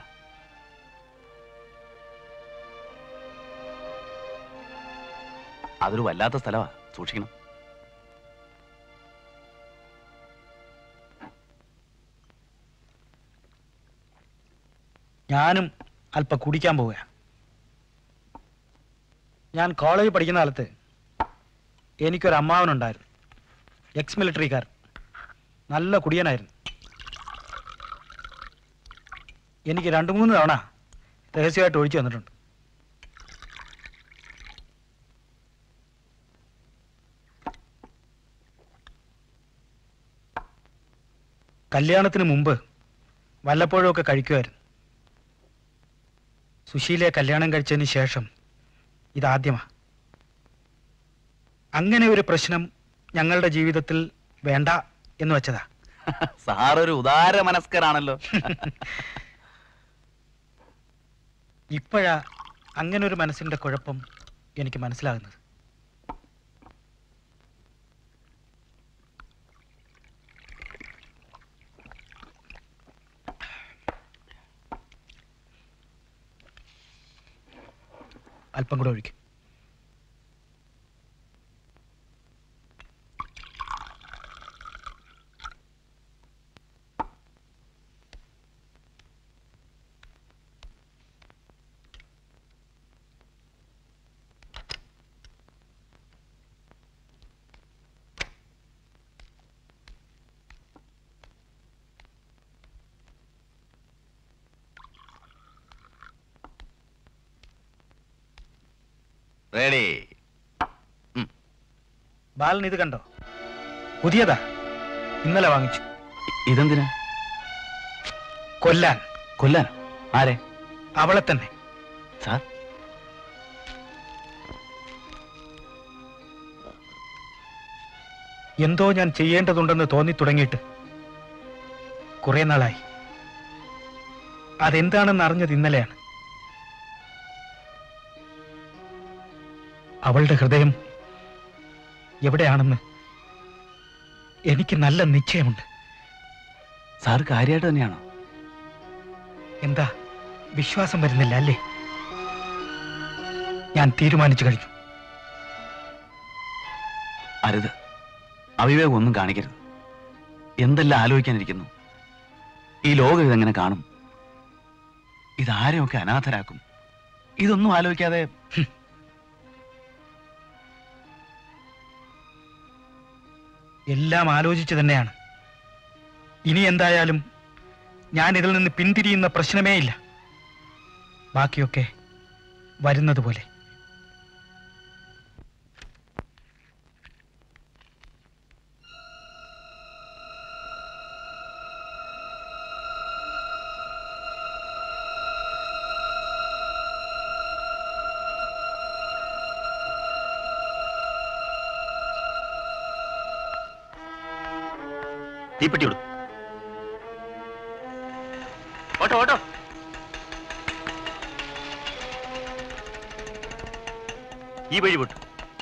അതൊരു വല്ലാത്ത സ്ഥലമാ സൂക്ഷിക്കണം ഞാനും അല്പം കുടിക്കാൻ പോവുക ഞാൻ കോളേജിൽ പഠിക്കുന്ന കാലത്ത് എനിക്കൊരു അമ്മാവനുണ്ടായിരുന്നു എക്സ് മിലിറ്ററിക്കാരൻ നല്ല കുടിയനായിരുന്നു എനിക്ക് രണ്ട് മൂന്ന് തവണ രഹസ്യമായിട്ട് ഒഴിച്ചു വന്നിട്ടുണ്ട് കല്യാണത്തിന് മുമ്പ് വല്ലപ്പോഴും ഒക്കെ കഴിക്കുമായിരുന്നു സുശീലയെ കല്യാണം കഴിച്ചതിന് ശേഷം ഇതാദ്യമാ അങ്ങനെ ഒരു പ്രശ്നം ഞങ്ങളുടെ ജീവിതത്തിൽ വേണ്ട എന്ന് വെച്ചതാ സാറൊരു ഉദാര മനസ്കരാണല്ലോ ഇപ്പോഴാ അങ്ങനെ ഒരു മനസ്സിന്റെ കുഴപ്പം എനിക്ക് മനസ്സിലാകുന്നത് അല്പം കൂടെ ഒഴിക്കും റെഡി ബാലൻ ഇത് കണ്ടോ പുതിയതാ ഇന്നലെ വാങ്ങിച്ചു ഇതെന്തിനാ കൊല്ലാൻ കൊല്ലാൻ ആരെ അവളെ തന്നെ സാർ എന്തോ ഞാൻ ചെയ്യേണ്ടതുണ്ടെന്ന് തോന്നി തുടങ്ങിയിട്ട് കുറെ നാളായി അതെന്താണെന്ന് അറിഞ്ഞത് ഇന്നലെയാണ് അവളുടെ ഹൃദയം എവിടെയാണെന്ന് എനിക്ക് നല്ല നിശ്ചയമുണ്ട് സാർ കാര്യമായിട്ട് തന്നെയാണോ എന്താ വിശ്വാസം വരുന്നില്ല അല്ലേ ഞാൻ തീരുമാനിച്ചു കഴിഞ്ഞു അരുത് അവിവേകം ഒന്നും കാണിക്കരുത് എന്തെല്ലാം ആലോചിക്കാനിരിക്കുന്നു ഈ ലോകം ഇതെങ്ങനെ കാണും ഇതാരെയൊക്കെ അനാഥരാക്കും ഇതൊന്നും ആലോചിക്കാതെ ഹും, എല്ലാം ആലോചിച്ചു തന്നെയാണ് ഇനി എന്തായാലും ഞാൻ ഇതിൽ നിന്ന് പിന്തിരിയുന്ന പ്രശ്നമേ ഇല്ല ബാക്കിയൊക്കെ വരുന്നത് പോലെ തീപ്പെട്ടി വിടും ഓട്ടോ ഓട്ടോ ഈ വഴി വിട്ടു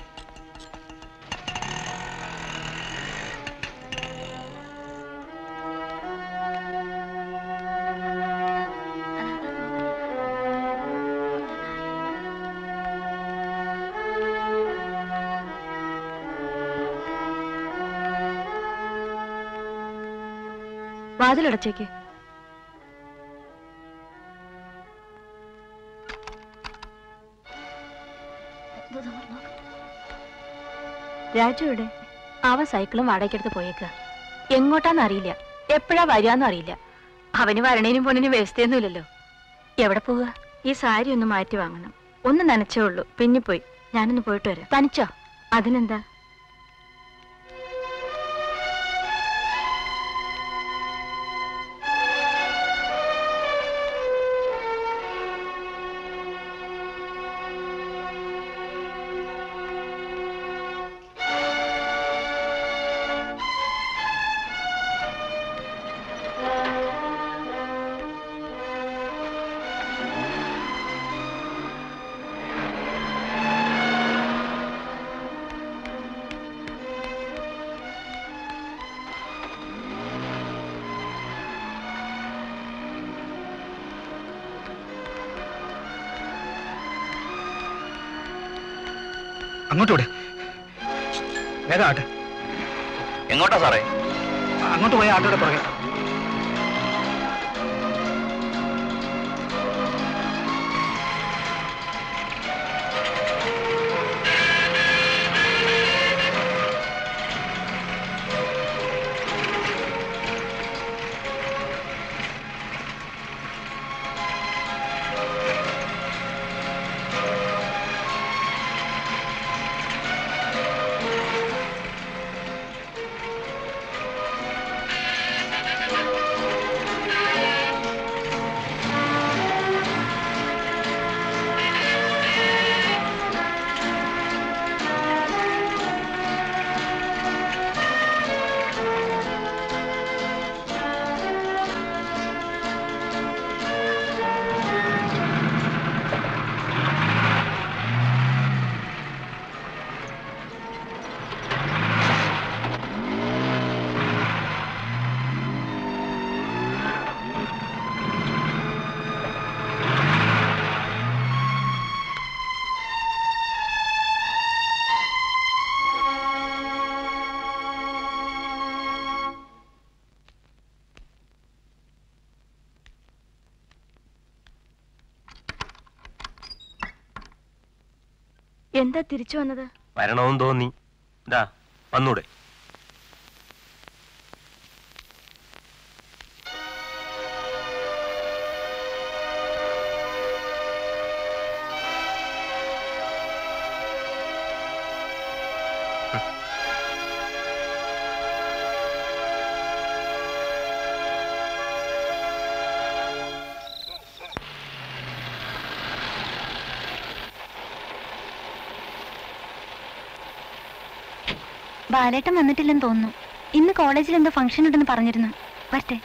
വാതിലടച്ചേക്ക് രാജു ഇവിടെ അവൻ സൈക്കിളും വാടകയ്ക്കെടുത്ത് പോയേക്ക എങ്ങോട്ടാന്ന് അറിയില്ല എപ്പോഴാ വരികയെന്നും അറിയില്ല അവന് വരണേനും പോണേനും വ്യവസ്ഥയൊന്നുമില്ലല്ലോ എവിടെ പോവുക ഈ സാരി ഒന്ന് മാറ്റി വാങ്ങണം ഒന്ന് നനച്ചേ ഉള്ളൂ പിന്നെ പോയി ഞാനൊന്ന് പോയിട്ട് വരാം തനിച്ചോ അതിനെന്താ അങ്ങോട്ട് വിട് വേഗം ആട്ടെ എങ്ങോട്ടാ സാറേ അങ്ങോട്ട് പോയ ആട്ടോടെ പുറകെ എന്താ തിരിച്ചു വന്നത് വരണമെന്ന് തോന്നി ഇതാ വന്നൂടെ ബാലേട്ടൻ വന്നിട്ടില്ലെന്ന് തോന്നുന്നു ഇന്ന് കോളേജിൽ എന്തോ ഫംഗ്ഷൻ ഉണ്ടെന്ന് പറഞ്ഞിരുന്നു വരട്ടെ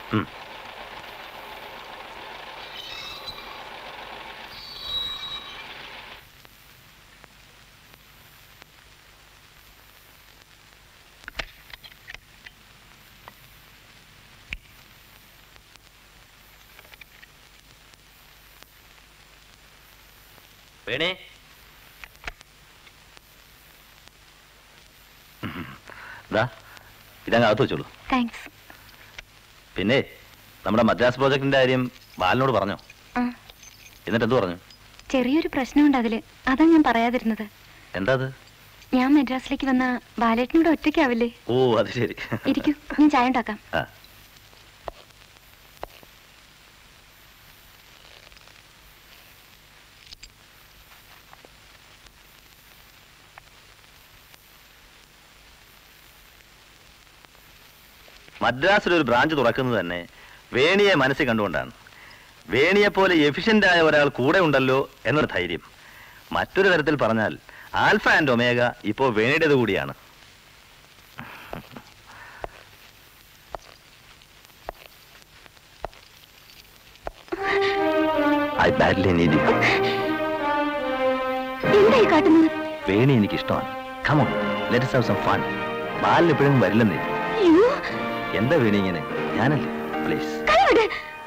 വേണേ ഇതാ ഇതങ്ങ് അകത്ത് വെച്ചോളൂ താങ്ക്സ് പിന്നെ നമ്മുടെ മദ്രാസ് പ്രോജക്റ്റിന്റെ കാര്യം ബാലിനോട് പറഞ്ഞോ ആ എന്നിട്ട് എന്ത് പറഞ്ഞു ചെറിയൊരു പ്രശ്നമുണ്ട് അതില് അതാ ഞാൻ പറയാതിരുന്നത് എന്താ അത് ഞാൻ മദ്രാസിലേക്ക് വന്ന ബാലേട്ടനോട് ഒറ്റയ്ക്കാവില്ലേ ഓ അത് ശരി ഇരിക്കൂ ഞാൻ ചായ ഉണ്ടാക്കാം ആ മദ്രാസിൽ ഒരു ബ്രാഞ്ച് തുറക്കുന്നത് തന്നെ വേണിയെ മനസ്സിൽ കണ്ടുകൊണ്ടാണ് വേണിയെ പോലെ എഫിഷ്യന്റ് ആയ ഒരാൾ കൂടെ ഉണ്ടല്ലോ എന്നൊരു ധൈര്യം മറ്റൊരു തരത്തിൽ പറഞ്ഞാൽ ആൽഫ ആൻഡ് ഒമേഗ ഇപ്പോ വേണിയുടേത് കൂടിയാണ് ഐ ബാഡ്ലി നീഡ് യു എന്തായി കാട്ടുന്നത് വേണി എനിക്ക് ഇഷ്ടമാണ് come on let's have some fun ബാലിന് എപ്പോഴും വരില്ലെന്നേ അയ്യോ എന്താ വേണി ഇങ്ങനെ ഞാനല്ലേ പ്ലീസ് കൈവിട്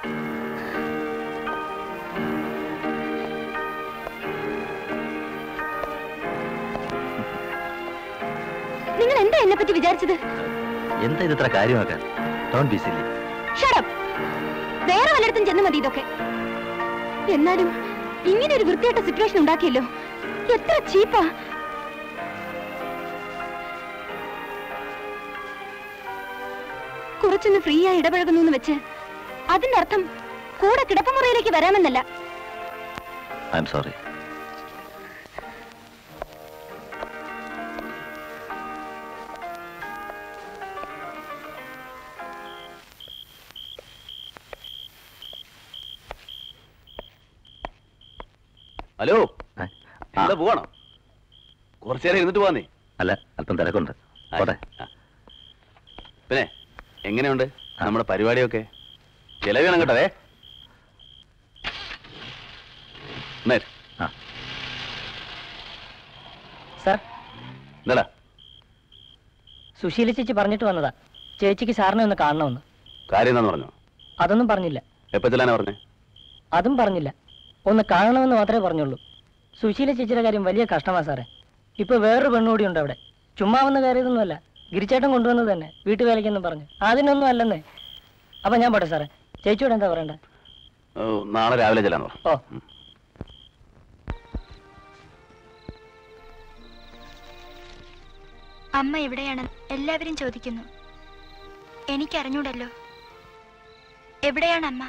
നിങ്ങൾ എന്താ എന്നെ പറ്റി വിചാരിച്ചത് എന്താ ഇത് ഇത്ര കാര്യമാക്കാൻ ഡോൺ ബി സില്ലി ഷടം വേറെ വല്ലയിടത്തും ചെന്ന് മതി ഇതൊക്കെ എന്നാലും ഇങ്ങനെ ഒരു വൃത്തിയായിട്ട സിറ്റുവേഷൻ ഉണ്ടാക്കിയല്ലോ എത്ര ചീപ്പാ കുറച്ചൊന്ന് ഫ്രീ ആയി ഇടപഴകുന്നു എന്ന് വെച്ച് അതിന്റെ അർത്ഥം കൂടെ കിടപ്പുമുറിയിലേക്ക് വരാമെന്നല്ല ഐ എം സോറി ഹലോ എന്താ പോവാണോ കുറച്ചു നേരം ഇരുന്നിട്ട് പോവാന്നേ അല്ല അല്പം തിരക്കുണ്ട് പോട്ടെ പിന്നെ എങ്ങനെയുണ്ട് നമ്മുടെ പരിപാടിയൊക്കെ ചെലവ് വേണം കേട്ടതേ സാർ എന്താടാ സുശീല ചേച്ചി പറഞ്ഞിട്ട് വന്നതാ ചേച്ചിക്ക് സാറിനെ ഒന്ന് കാണണമെന്ന് കാര്യം എന്താന്ന് പറഞ്ഞു അതൊന്നും പറഞ്ഞില്ല എപ്പോ ചെല്ലാനാ പറഞ്ഞേ അതും പറഞ്ഞില്ല ഒന്ന് കാണണമെന്ന് മാത്രമേ പറഞ്ഞുള്ളൂ സുശീല ചേച്ചിയുടെ കാര്യം വലിയ കഷ്ടമാ സാറേ ഇപ്പൊ വേറൊരു പെണ്ണുകൂടി ഉണ്ട് അവിടെ ചുമ്മാ വന്ന് കയറിയതൊന്നുമല്ല ഗിരിച്ചേട്ടൻ കൊണ്ടുവന്നത് തന്നെ വീട്ടുവേലയ്ക്കെന്ന് പറഞ്ഞു അതിനൊന്നും അല്ലെന്നേ അപ്പൊ ഞാൻ പോട്ടെ സാറേ ചേച്ചിയോട് എന്താ പറയണ്ടേ ഓ, നാളെ രാവിലെ ചെല്ലാന്ന് പറഞ്ഞു ഓ അമ്മ എവിടെയാണ് എല്ലാവരും ചോദിക്കുന്നു എനിക്കറിഞ്ഞൂടല്ലോ എവിടെയാണ് അമ്മ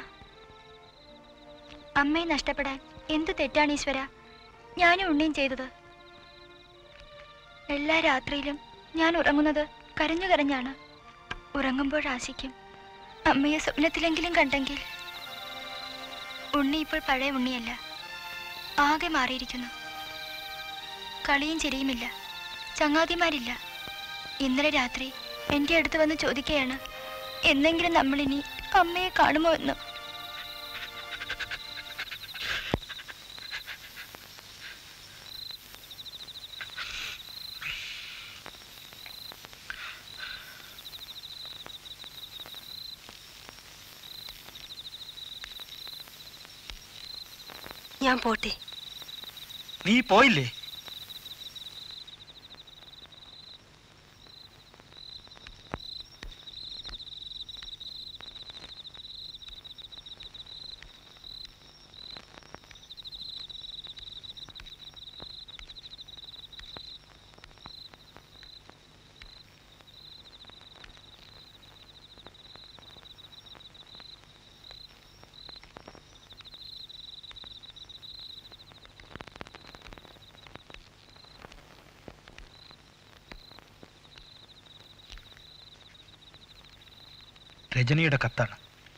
അമ്മയെ നഷ്ടപ്പെടാൻ എന്ത് തെറ്റാണ് ഈശ്വര ഞാനും ഉണ്ണിയും ചെയ്തത് എല്ലാ രാത്രിയിലും ഞാൻ ഉറങ്ങുന്നത് കരഞ്ഞു കരഞ്ഞാണ് ഉറങ്ങുമ്പോൾ ആശിക്കും അമ്മയെ സ്വപ്നത്തിലെങ്കിലും കണ്ടെങ്കിൽ ഉണ്ണി ഇപ്പോൾ പഴയ ഉണ്ണിയല്ല ആകെ മാറിയിരിക്കുന്നു കളിയും ചിരിയുമില്ല ചങ്ങാതിമാരില്ല ഇന്നലെ രാത്രി എൻ്റെ അടുത്ത് വന്ന് ചോദിക്കുകയാണ് എന്നെങ്കിലും നമ്മളിനി അമ്മയെ കാണുമോ എന്ന് ഞാൻ പോട്ടെ നീ പോയില്ലേ രജനിയുടെ കത്താണ്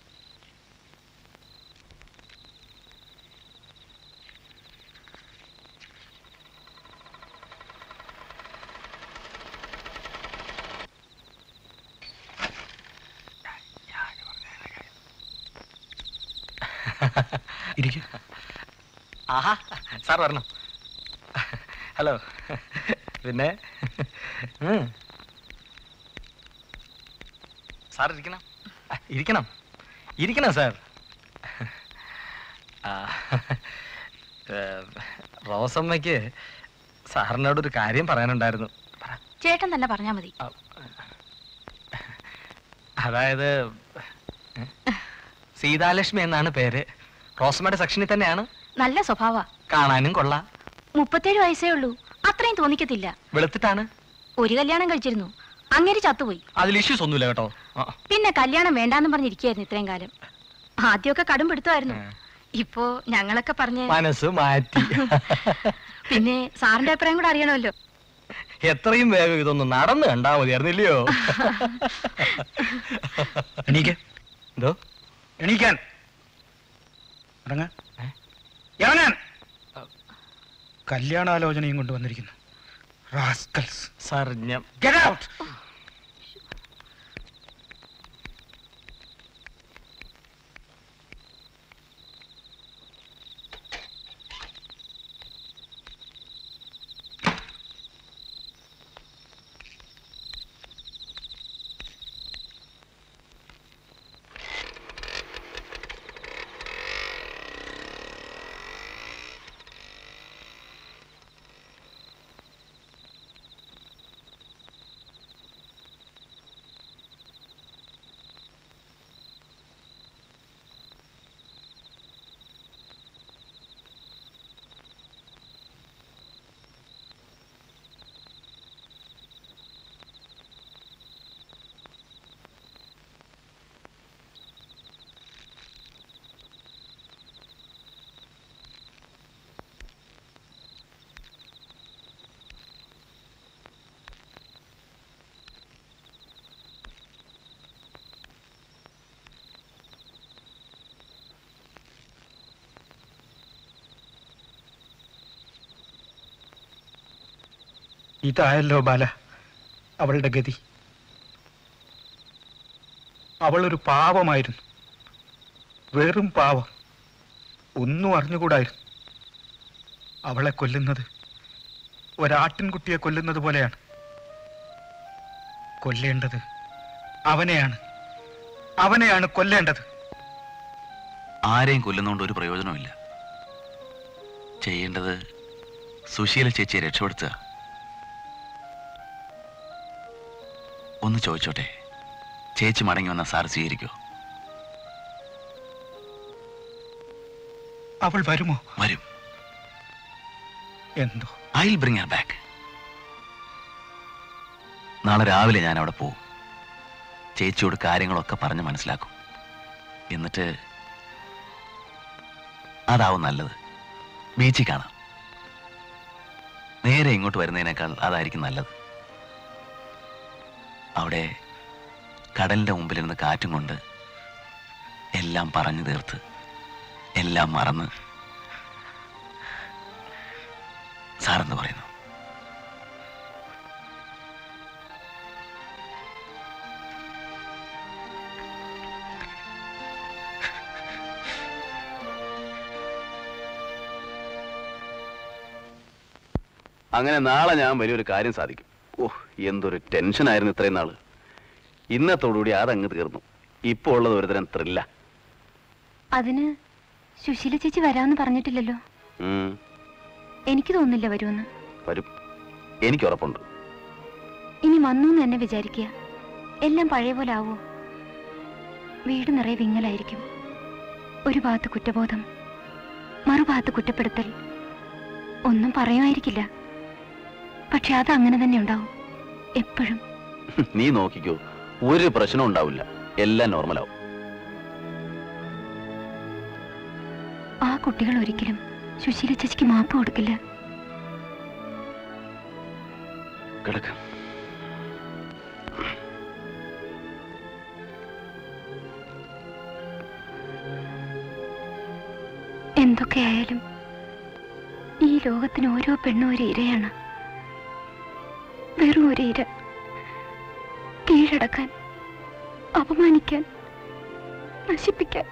ഇരിക്കും ആഹാ സാർ വരണം ഹലോ പിന്നെ ഉം. സാർ ഇരിക്കണം ആ, ഇരിക്കണം ഇരിക്കണം സാർ ആ, ഏ, റോസമ്മയ്ക്ക് സാറിനോടൊരു കാര്യം പറയാനുണ്ടായിരുന്നു ചേട്ടൻ തന്നെ പറഞ്ഞാ മതി അതായത് സീതാലക്ഷ്മി എന്നാണ് പേര് റോസമ്മയുടെ സെക്ഷനിൽ തന്നെയാണ് നല്ല സ്വഭാവ കാണാനും കൊള്ളാം മുപ്പത്തേഴ് വയസ്സേ ഉള്ളൂ അത്രയും തോന്നിക്കത്തില്ല വെളുത്തിട്ടാണ് ഒരു കല്യാണം കഴിച്ചിരുന്നു അങ്ങേര് ചത്തുപോയി അതിൽ ഇഷ്യൂസ് ഒന്നുമില്ല കേട്ടോ ആ, പിന്നെ കല്യാണം വേണ്ടാന്ന് പറഞ്ഞിരിക്കുകയായിരുന്നു ഇത്രയും കാലം ആദ്യമൊക്കെ കടും പിടുത്തമായിരുന്നു ഇപ്പോ ഞങ്ങളൊക്കെ പറഞ്ഞ് മനസ്സ് മാറ്റി പിന്നെ സാറിന്റെ അഭിപ്രായം കൂടെ അറിയണമല്ലോ എത്രയും വേഗം ഇതൊന്ന് നടന്നു കണ്ടാ മതിയായിരുന്നില്ലയോ എണീക്ക് എന്തോ എണീക്കാൻ ഇറങ്ങ ഇറങ്ങാൻ കല്യാണാലോചനയും കൊണ്ടുവന്നിരിക്കുന്നു റാസ്കൽസ് സാർ ഞാൻ Get out! ഇതായല്ലോ ബാല അവളുടെ ഗതി അവളൊരു പാവമായിരുന്നു വെറും പാവം ഒന്നും അറിഞ്ഞുകൂടായിരുന്നു അവളെ കൊല്ലുന്നത് ഒരാട്ടിൻകുട്ടിയെ കൊല്ലുന്നത് പോലെയാണ് കൊല്ലേണ്ടത് അവനെയാണ് അവനെയാണ് കൊല്ലേണ്ടത് ആരെയും കൊല്ലുന്നതുകൊണ്ട് ഒരു പ്രയോജനമില്ല ചെയ്യേണ്ടത് സുശീല ചേച്ചിയെ രക്ഷപ്പെടുത്തുക ഒന്ന് ചോദിച്ചോട്ടെ ചേച്ചി മടങ്ങി വന്ന സാർ സ്വീകരിക്കോ അവൾ വരുമോ വരും എന്തോ I will bring her back നാളെ രാവിലെ ഞാൻ അവിടെ പോവും ചേച്ചിയോട് കാര്യങ്ങളൊക്കെ പറഞ്ഞ് മനസ്സിലാക്കും എന്നിട്ട് അതാവും നല്ലത് ബീച്ചിൽ കാണാം നേരെ ഇങ്ങോട്ട് വരുന്നതിനേക്കാൾ അതായിരിക്കും നല്ലത് അവിടെ കടലിന്റെ മുമ്പിലിരുന്ന് കാറ്റും കൊണ്ട് എല്ലാം പറഞ്ഞു തീർത്ത് എല്ലാം മറന്ന് സാറെന്ന് പറയുന്നു അങ്ങനെ നാളെ ഞാൻ വലിയൊരു കാര്യം സാധിക്കും ഓ എന്തൊരു ടെൻഷനായിരുന്നു ഇത്രയും നാള് ഇന്നത്തോടുകൂടി അതങ്ങ് തീർന്നു ഇപ്പോൾ ഉള്ളത് ഒരുതരം ത്രില്ല അതിന് സുശീല ചേച്ചി വരാമെന്ന് പറഞ്ഞിട്ടില്ലല്ലോ എനിക്ക് തോന്നുന്നില്ല വരുമെന്ന് വരും എനിക്ക് ഉറപ്പുണ്ട് ഇനി വന്നു എന്ന് തന്നെ വിചാരിക്കുക എല്ലാം പഴയ പോലെ ആവോ വീട് നിറയെ വിങ്ങലായിരിക്കും ഒരു ഭാഗത്ത് കുറ്റബോധം മറുഭാഗത്ത് കുറ്റപ്പെടുത്തൽ ഒന്നും പറയുമായിരിക്കില്ല പക്ഷെ അത് അങ്ങനെ തന്നെ ഉണ്ടാവും എപ്പോഴും നീ നോക്കിക്കോ ഒരു പ്രശ്നവും ഉണ്ടാവില്ല എല്ലാം നോർമലാവും ആ കുട്ടികൾ ഒരിക്കലും സുശീല ചേച്ചിക്ക് മാപ്പ് കൊടുക്കില്ല കിടക്ക എന്തൊക്കെയായാലും ഈ ലോകത്തിന് ഓരോ പെണ്ണും ഒരു ഇരയാണ് വെറും ഒരു ഇര കീഴടക്കാൻ അപമാനിക്കാൻ നശിപ്പിക്കാൻ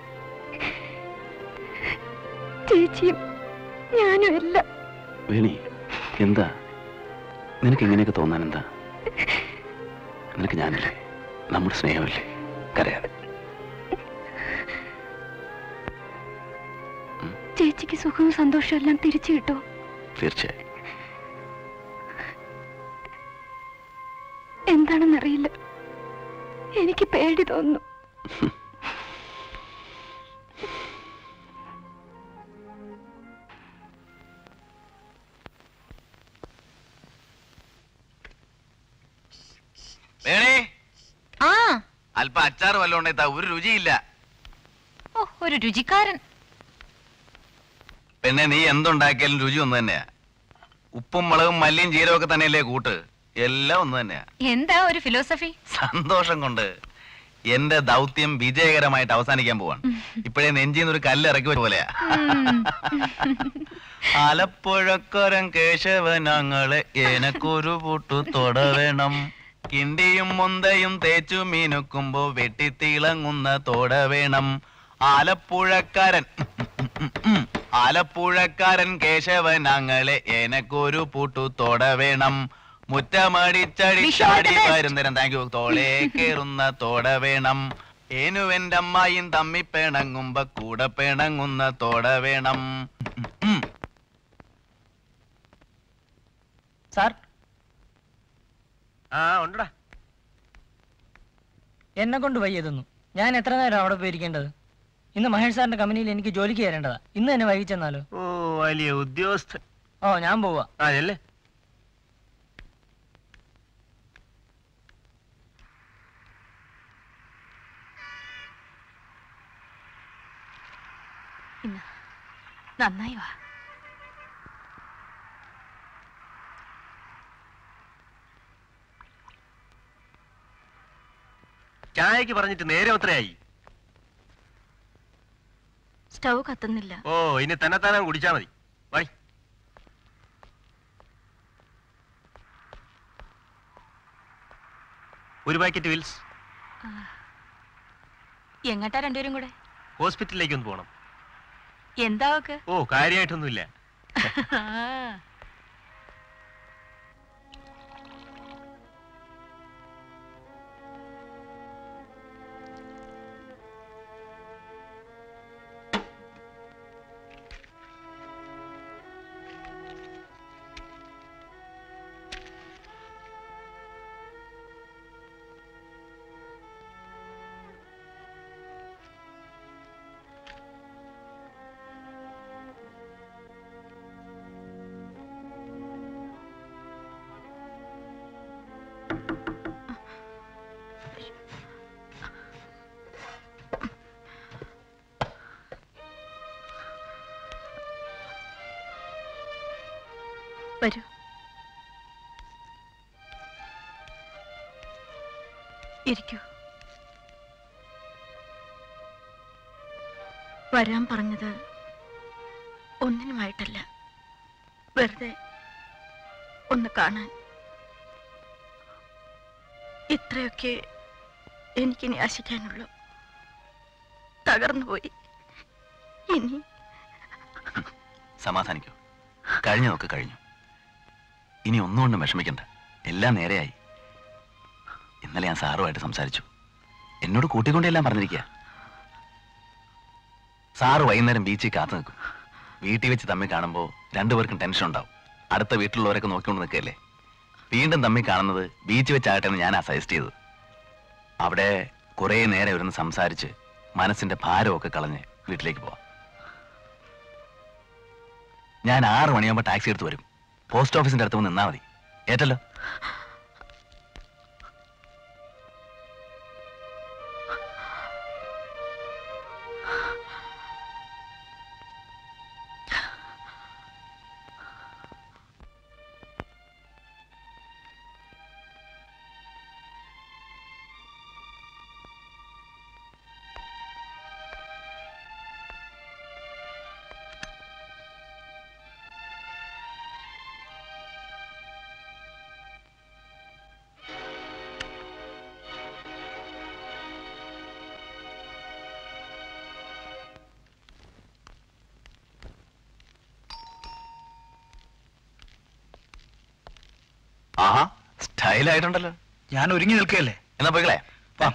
ചേച്ചിയും ഞാനും എല്ലാം വേണി എന്താ നിനക്ക് ഇങ്ങനെയൊക്കെ തോന്നാൻ എന്താ നിനക്ക് ഞാനില്ലേ നമ്മുടെ സ്നേഹമില്ലേ കരയാതെ ചേച്ചിക്ക് സുഖവും സന്തോഷവും എല്ലാം തിരിച്ചു കിട്ടോ തീർച്ചയായും എന്താണെന്നറിയില്ല എനിക്ക് പേടി തോന്നുന്നു വേണേ ആ അല്പ അച്ചാർ വല്ലതും ഉണ്ടെങ്കിൽ താ, ഒരു രുചിയില്ല ഓ ഒരു രുചിക്കാരൻ പെണ്ണെ നീ എന്തുണ്ടാക്കിയാലും രുചി ഒന്ന് തന്നെയാ ഉപ്പും മുളകും മല്ലിയും ജീരവും ഒക്കെ തന്നെയല്ലേ കൂട്ട് എല്ലാം ഒന്ന് തന്നെയാ എന്താ ഒരു ഫിലോസഫി സന്തോഷം കൊണ്ട് എന്റെ ദൗത്യം വിജയകരമായിട്ട് അവസാനിക്കാൻ പോവാണ് ഇപ്പോഴേ നെഞ്ചിന്ന് ഒരു കല്ല് ഇറക്കി വെച്ച പോലെയാ ആലപ്പുഴക്കരം കേശവനങ്ങളെ എനക്കൊരു പൂട്ടു തൊടവേണം കിണ്ടിയും മുന്തയും തേച്ചു മീനുക്കുമ്പോ വെട്ടിത്തിളങ്ങുന്ന തോട വേണം ആലപ്പുഴക്കാരൻ ആലപ്പുഴക്കാരൻ കേശവനങ്ങളെ എനക്കൊരു പൂട്ടു തൊട വേണം മുറ്റമടിച്ചടിച്ചാടി വരുന്നേരം താങ്ക് യു തോളേ കേറുന്ന തോട വേണം ഏനുവെന്റെ അമ്മായും തമ്മി പിണങ്ങുമ്പോ കൂടെ പിണങ്ങുന്ന തോട വേണം സാർ ആ ഉണ്ടടാ എന്നെ കൊണ്ട് വയ്യതൊന്നും ഞാൻ എത്ര നേരം അവിടെ പോയിരിക്കേണ്ടത് ഇന്ന് മഹേഷ് സാറിന്റെ കമ്പനിയിൽ എനിക്ക് ജോലിക്ക് കയറേണ്ടതാ ഇന്ന് തന്നെ വൈകിച്ചെന്നാലോ ഓ വലിയ ഉദ്യോഗസ്ഥ ഓ ഞാൻ പോവാ ആ ചെല്ലേ ഇന്ന് നന്നായി വാ ചായക്ക് പറഞ്ഞിട്ട് നേരം എത്രയായി സ്റ്റൗ കത്തുന്നില്ല ഓ ഇനി തന്നെത്താനാ കുടിച്ചാ മതി വൈ ഒരു പാക്കറ്റ് വിൽസ് എങ്ങട്ടാ രണ്ടുപേരും കൂടെ ഹോസ്പിറ്റലിലേക്ക് ഒന്ന് പോകണം എന്താ അവക്ക് ഓ കാര്യമായിട്ടൊന്നുമില്ല ആ. വരൂ ഇരിക്കൂ വരാൻ പറഞ്ഞത് ഒന്നിനുമായിട്ടല്ല വെറുതെ ഒന്ന് കാണാൻ ഇത്രയൊക്കെ എനിക്കിനി ആശിക്കാനുള്ളൂ തകർന്നു പോയി ഇനി സമാധാനിക്കൂ കഴിഞ്ഞതൊക്കെ കഴിഞ്ഞു ഇനി ഒന്നുകൊണ്ടും വിഷമിക്കണ്ട എല്ലാം നേരെയായി ഇന്നലെ ഞാൻ സാറുമായിട്ട് സംസാരിച്ചു എന്നോട് കൂട്ടിക്കൊണ്ടെല്ലാം പറഞ്ഞിരിക്കുക സാറ് വൈകുന്നേരം ബീച്ചിൽ കാത്തു നിൽക്കും വീട്ടിൽ വെച്ച് തമ്മിൽ കാണുമ്പോൾ രണ്ടുപേർക്കും ടെൻഷൻ ഉണ്ടാവും അടുത്ത വീട്ടിലുള്ളവരൊക്കെ നോക്കിക്കൊണ്ട് നിൽക്കല്ലേ വീണ്ടും തമ്മിൽ കാണുന്നത് ബീച്ച് വെച്ചാകട്ടെ എന്ന് ഞാനാ സജസ്റ്റ് ചെയ്തത് അവിടെ കുറേ നേരം ഇരുന്ന് സംസാരിച്ച് മനസ്സിന്റെ ഭാരമൊക്കെ കളഞ്ഞ് വീട്ടിലേക്ക് പോവാം ഞാൻ ആറ് മണിയാകുമ്പോൾ ടാക്സി എടുത്ത് വരും പോസ്റ്റ് ഓഫീസിന്റെ അടുത്ത് വന്ന് നിന്നാ മതി ഏറ്റല്ലോ ഫയലായിട്ടുണ്ടല്ലോ ഞാൻ ഒരുങ്ങി നിൽക്കുകയല്ലേ എന്നാ പോയിക്കളെ വാ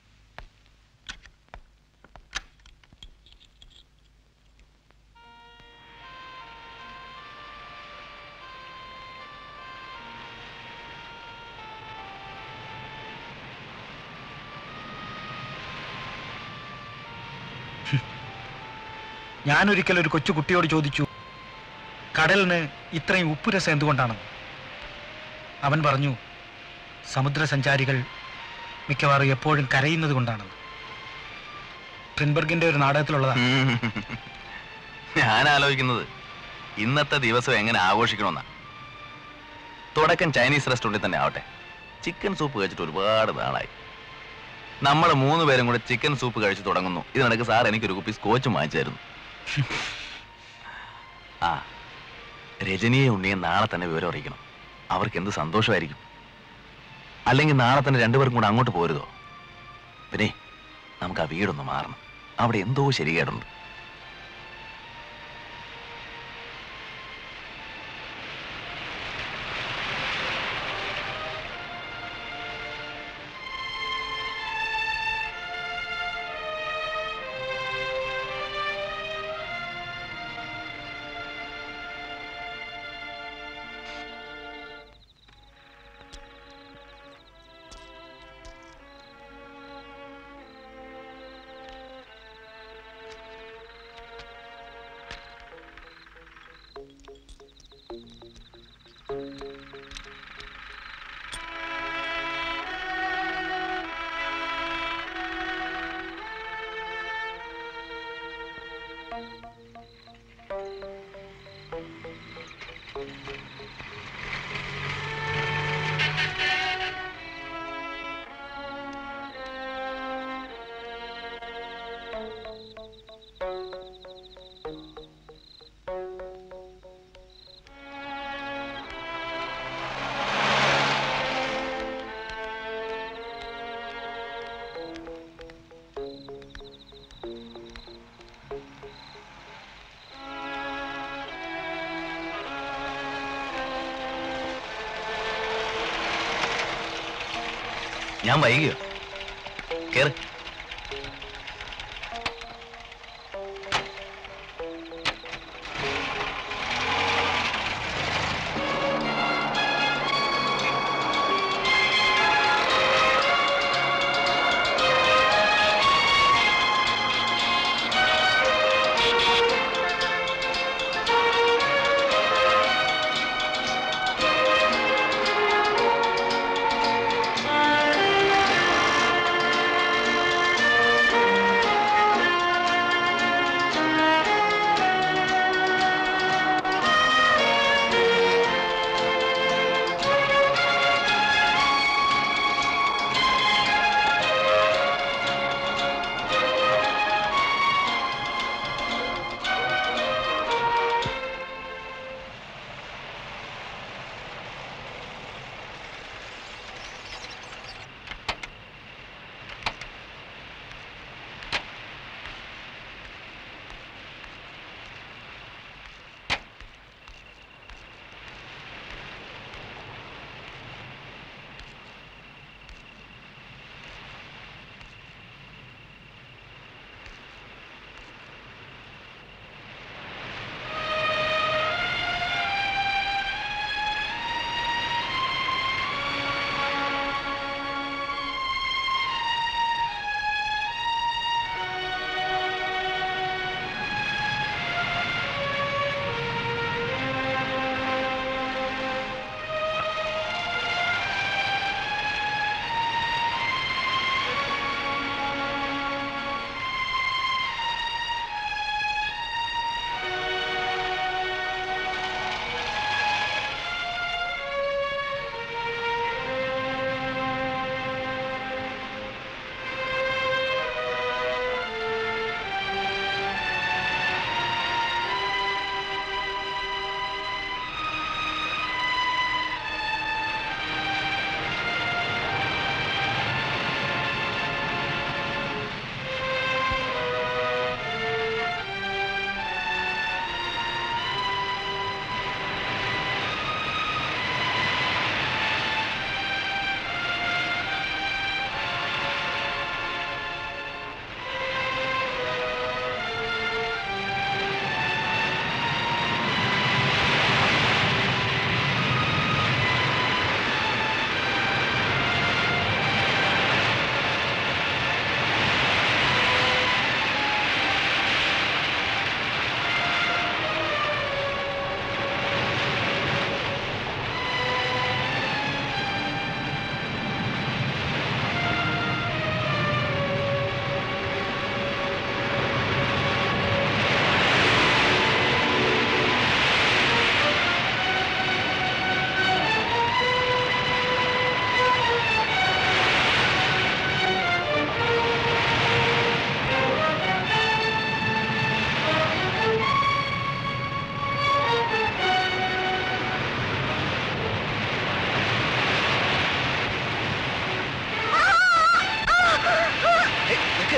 ഞാൻ ഒരിക്കൽ ഒരു കൊച്ചു കുട്ടിയോട് ചോദിച്ചു കടലിന് ഇത്രയും ഉപ്പുരസം എന്തുകൊണ്ടാണെന്ന് അവൻ പറഞ്ഞു സമുദ്രസഞ്ചാരികൾ മിക്കവാറും എപ്പോഴും കരയുന്നത് കൊണ്ടാണെന്ന് ട്രിൻബർഗിന്റെ ഒരു നാടകത്തിലുള്ളതാ ഞാൻ ആലോചിക്കുന്നത് ഇന്നത്തെ ദിവസം എങ്ങനെ ആഘോഷിക്കണമെന്നാ തുടക്കം ചൈനീസ് റെസ്റ്റോറൻറ്റിൽ തന്നെ ആവട്ടെ ചിക്കൻ സൂപ്പ് കഴിച്ചിട്ട് ഒരുപാട് നാളായി നമ്മൾ മൂന്ന് പേരും കൂടെ ചിക്കൻ സൂപ്പ് കഴിച്ച് തുടങ്ങുന്നു ഇതിനിടയ്ക്ക് സാർ എനിക്കൊരു കുപ്പി സ്കോച്ച് വാങ്ങിച്ചായിരുന്നു ആ രജനിയെ ഉണ്ണിയെ നാളെ തന്നെ വിവരം അറിയിക്കണം അവർക്ക് എന്ത് സന്തോഷമായിരിക്കും അല്ലെങ്കിൽ നാളെ തന്നെ രണ്ടുപേർക്കും കൂടെ അങ്ങോട്ട് പോരുതോ പിന്നെ നമുക്ക് ആ വീടൊന്ന് മാറണം അവിടെ എന്തോ ശരികേടുണ്ട് ഞാൻ വൈകിയോ കേറ് ആ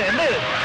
എന്ത്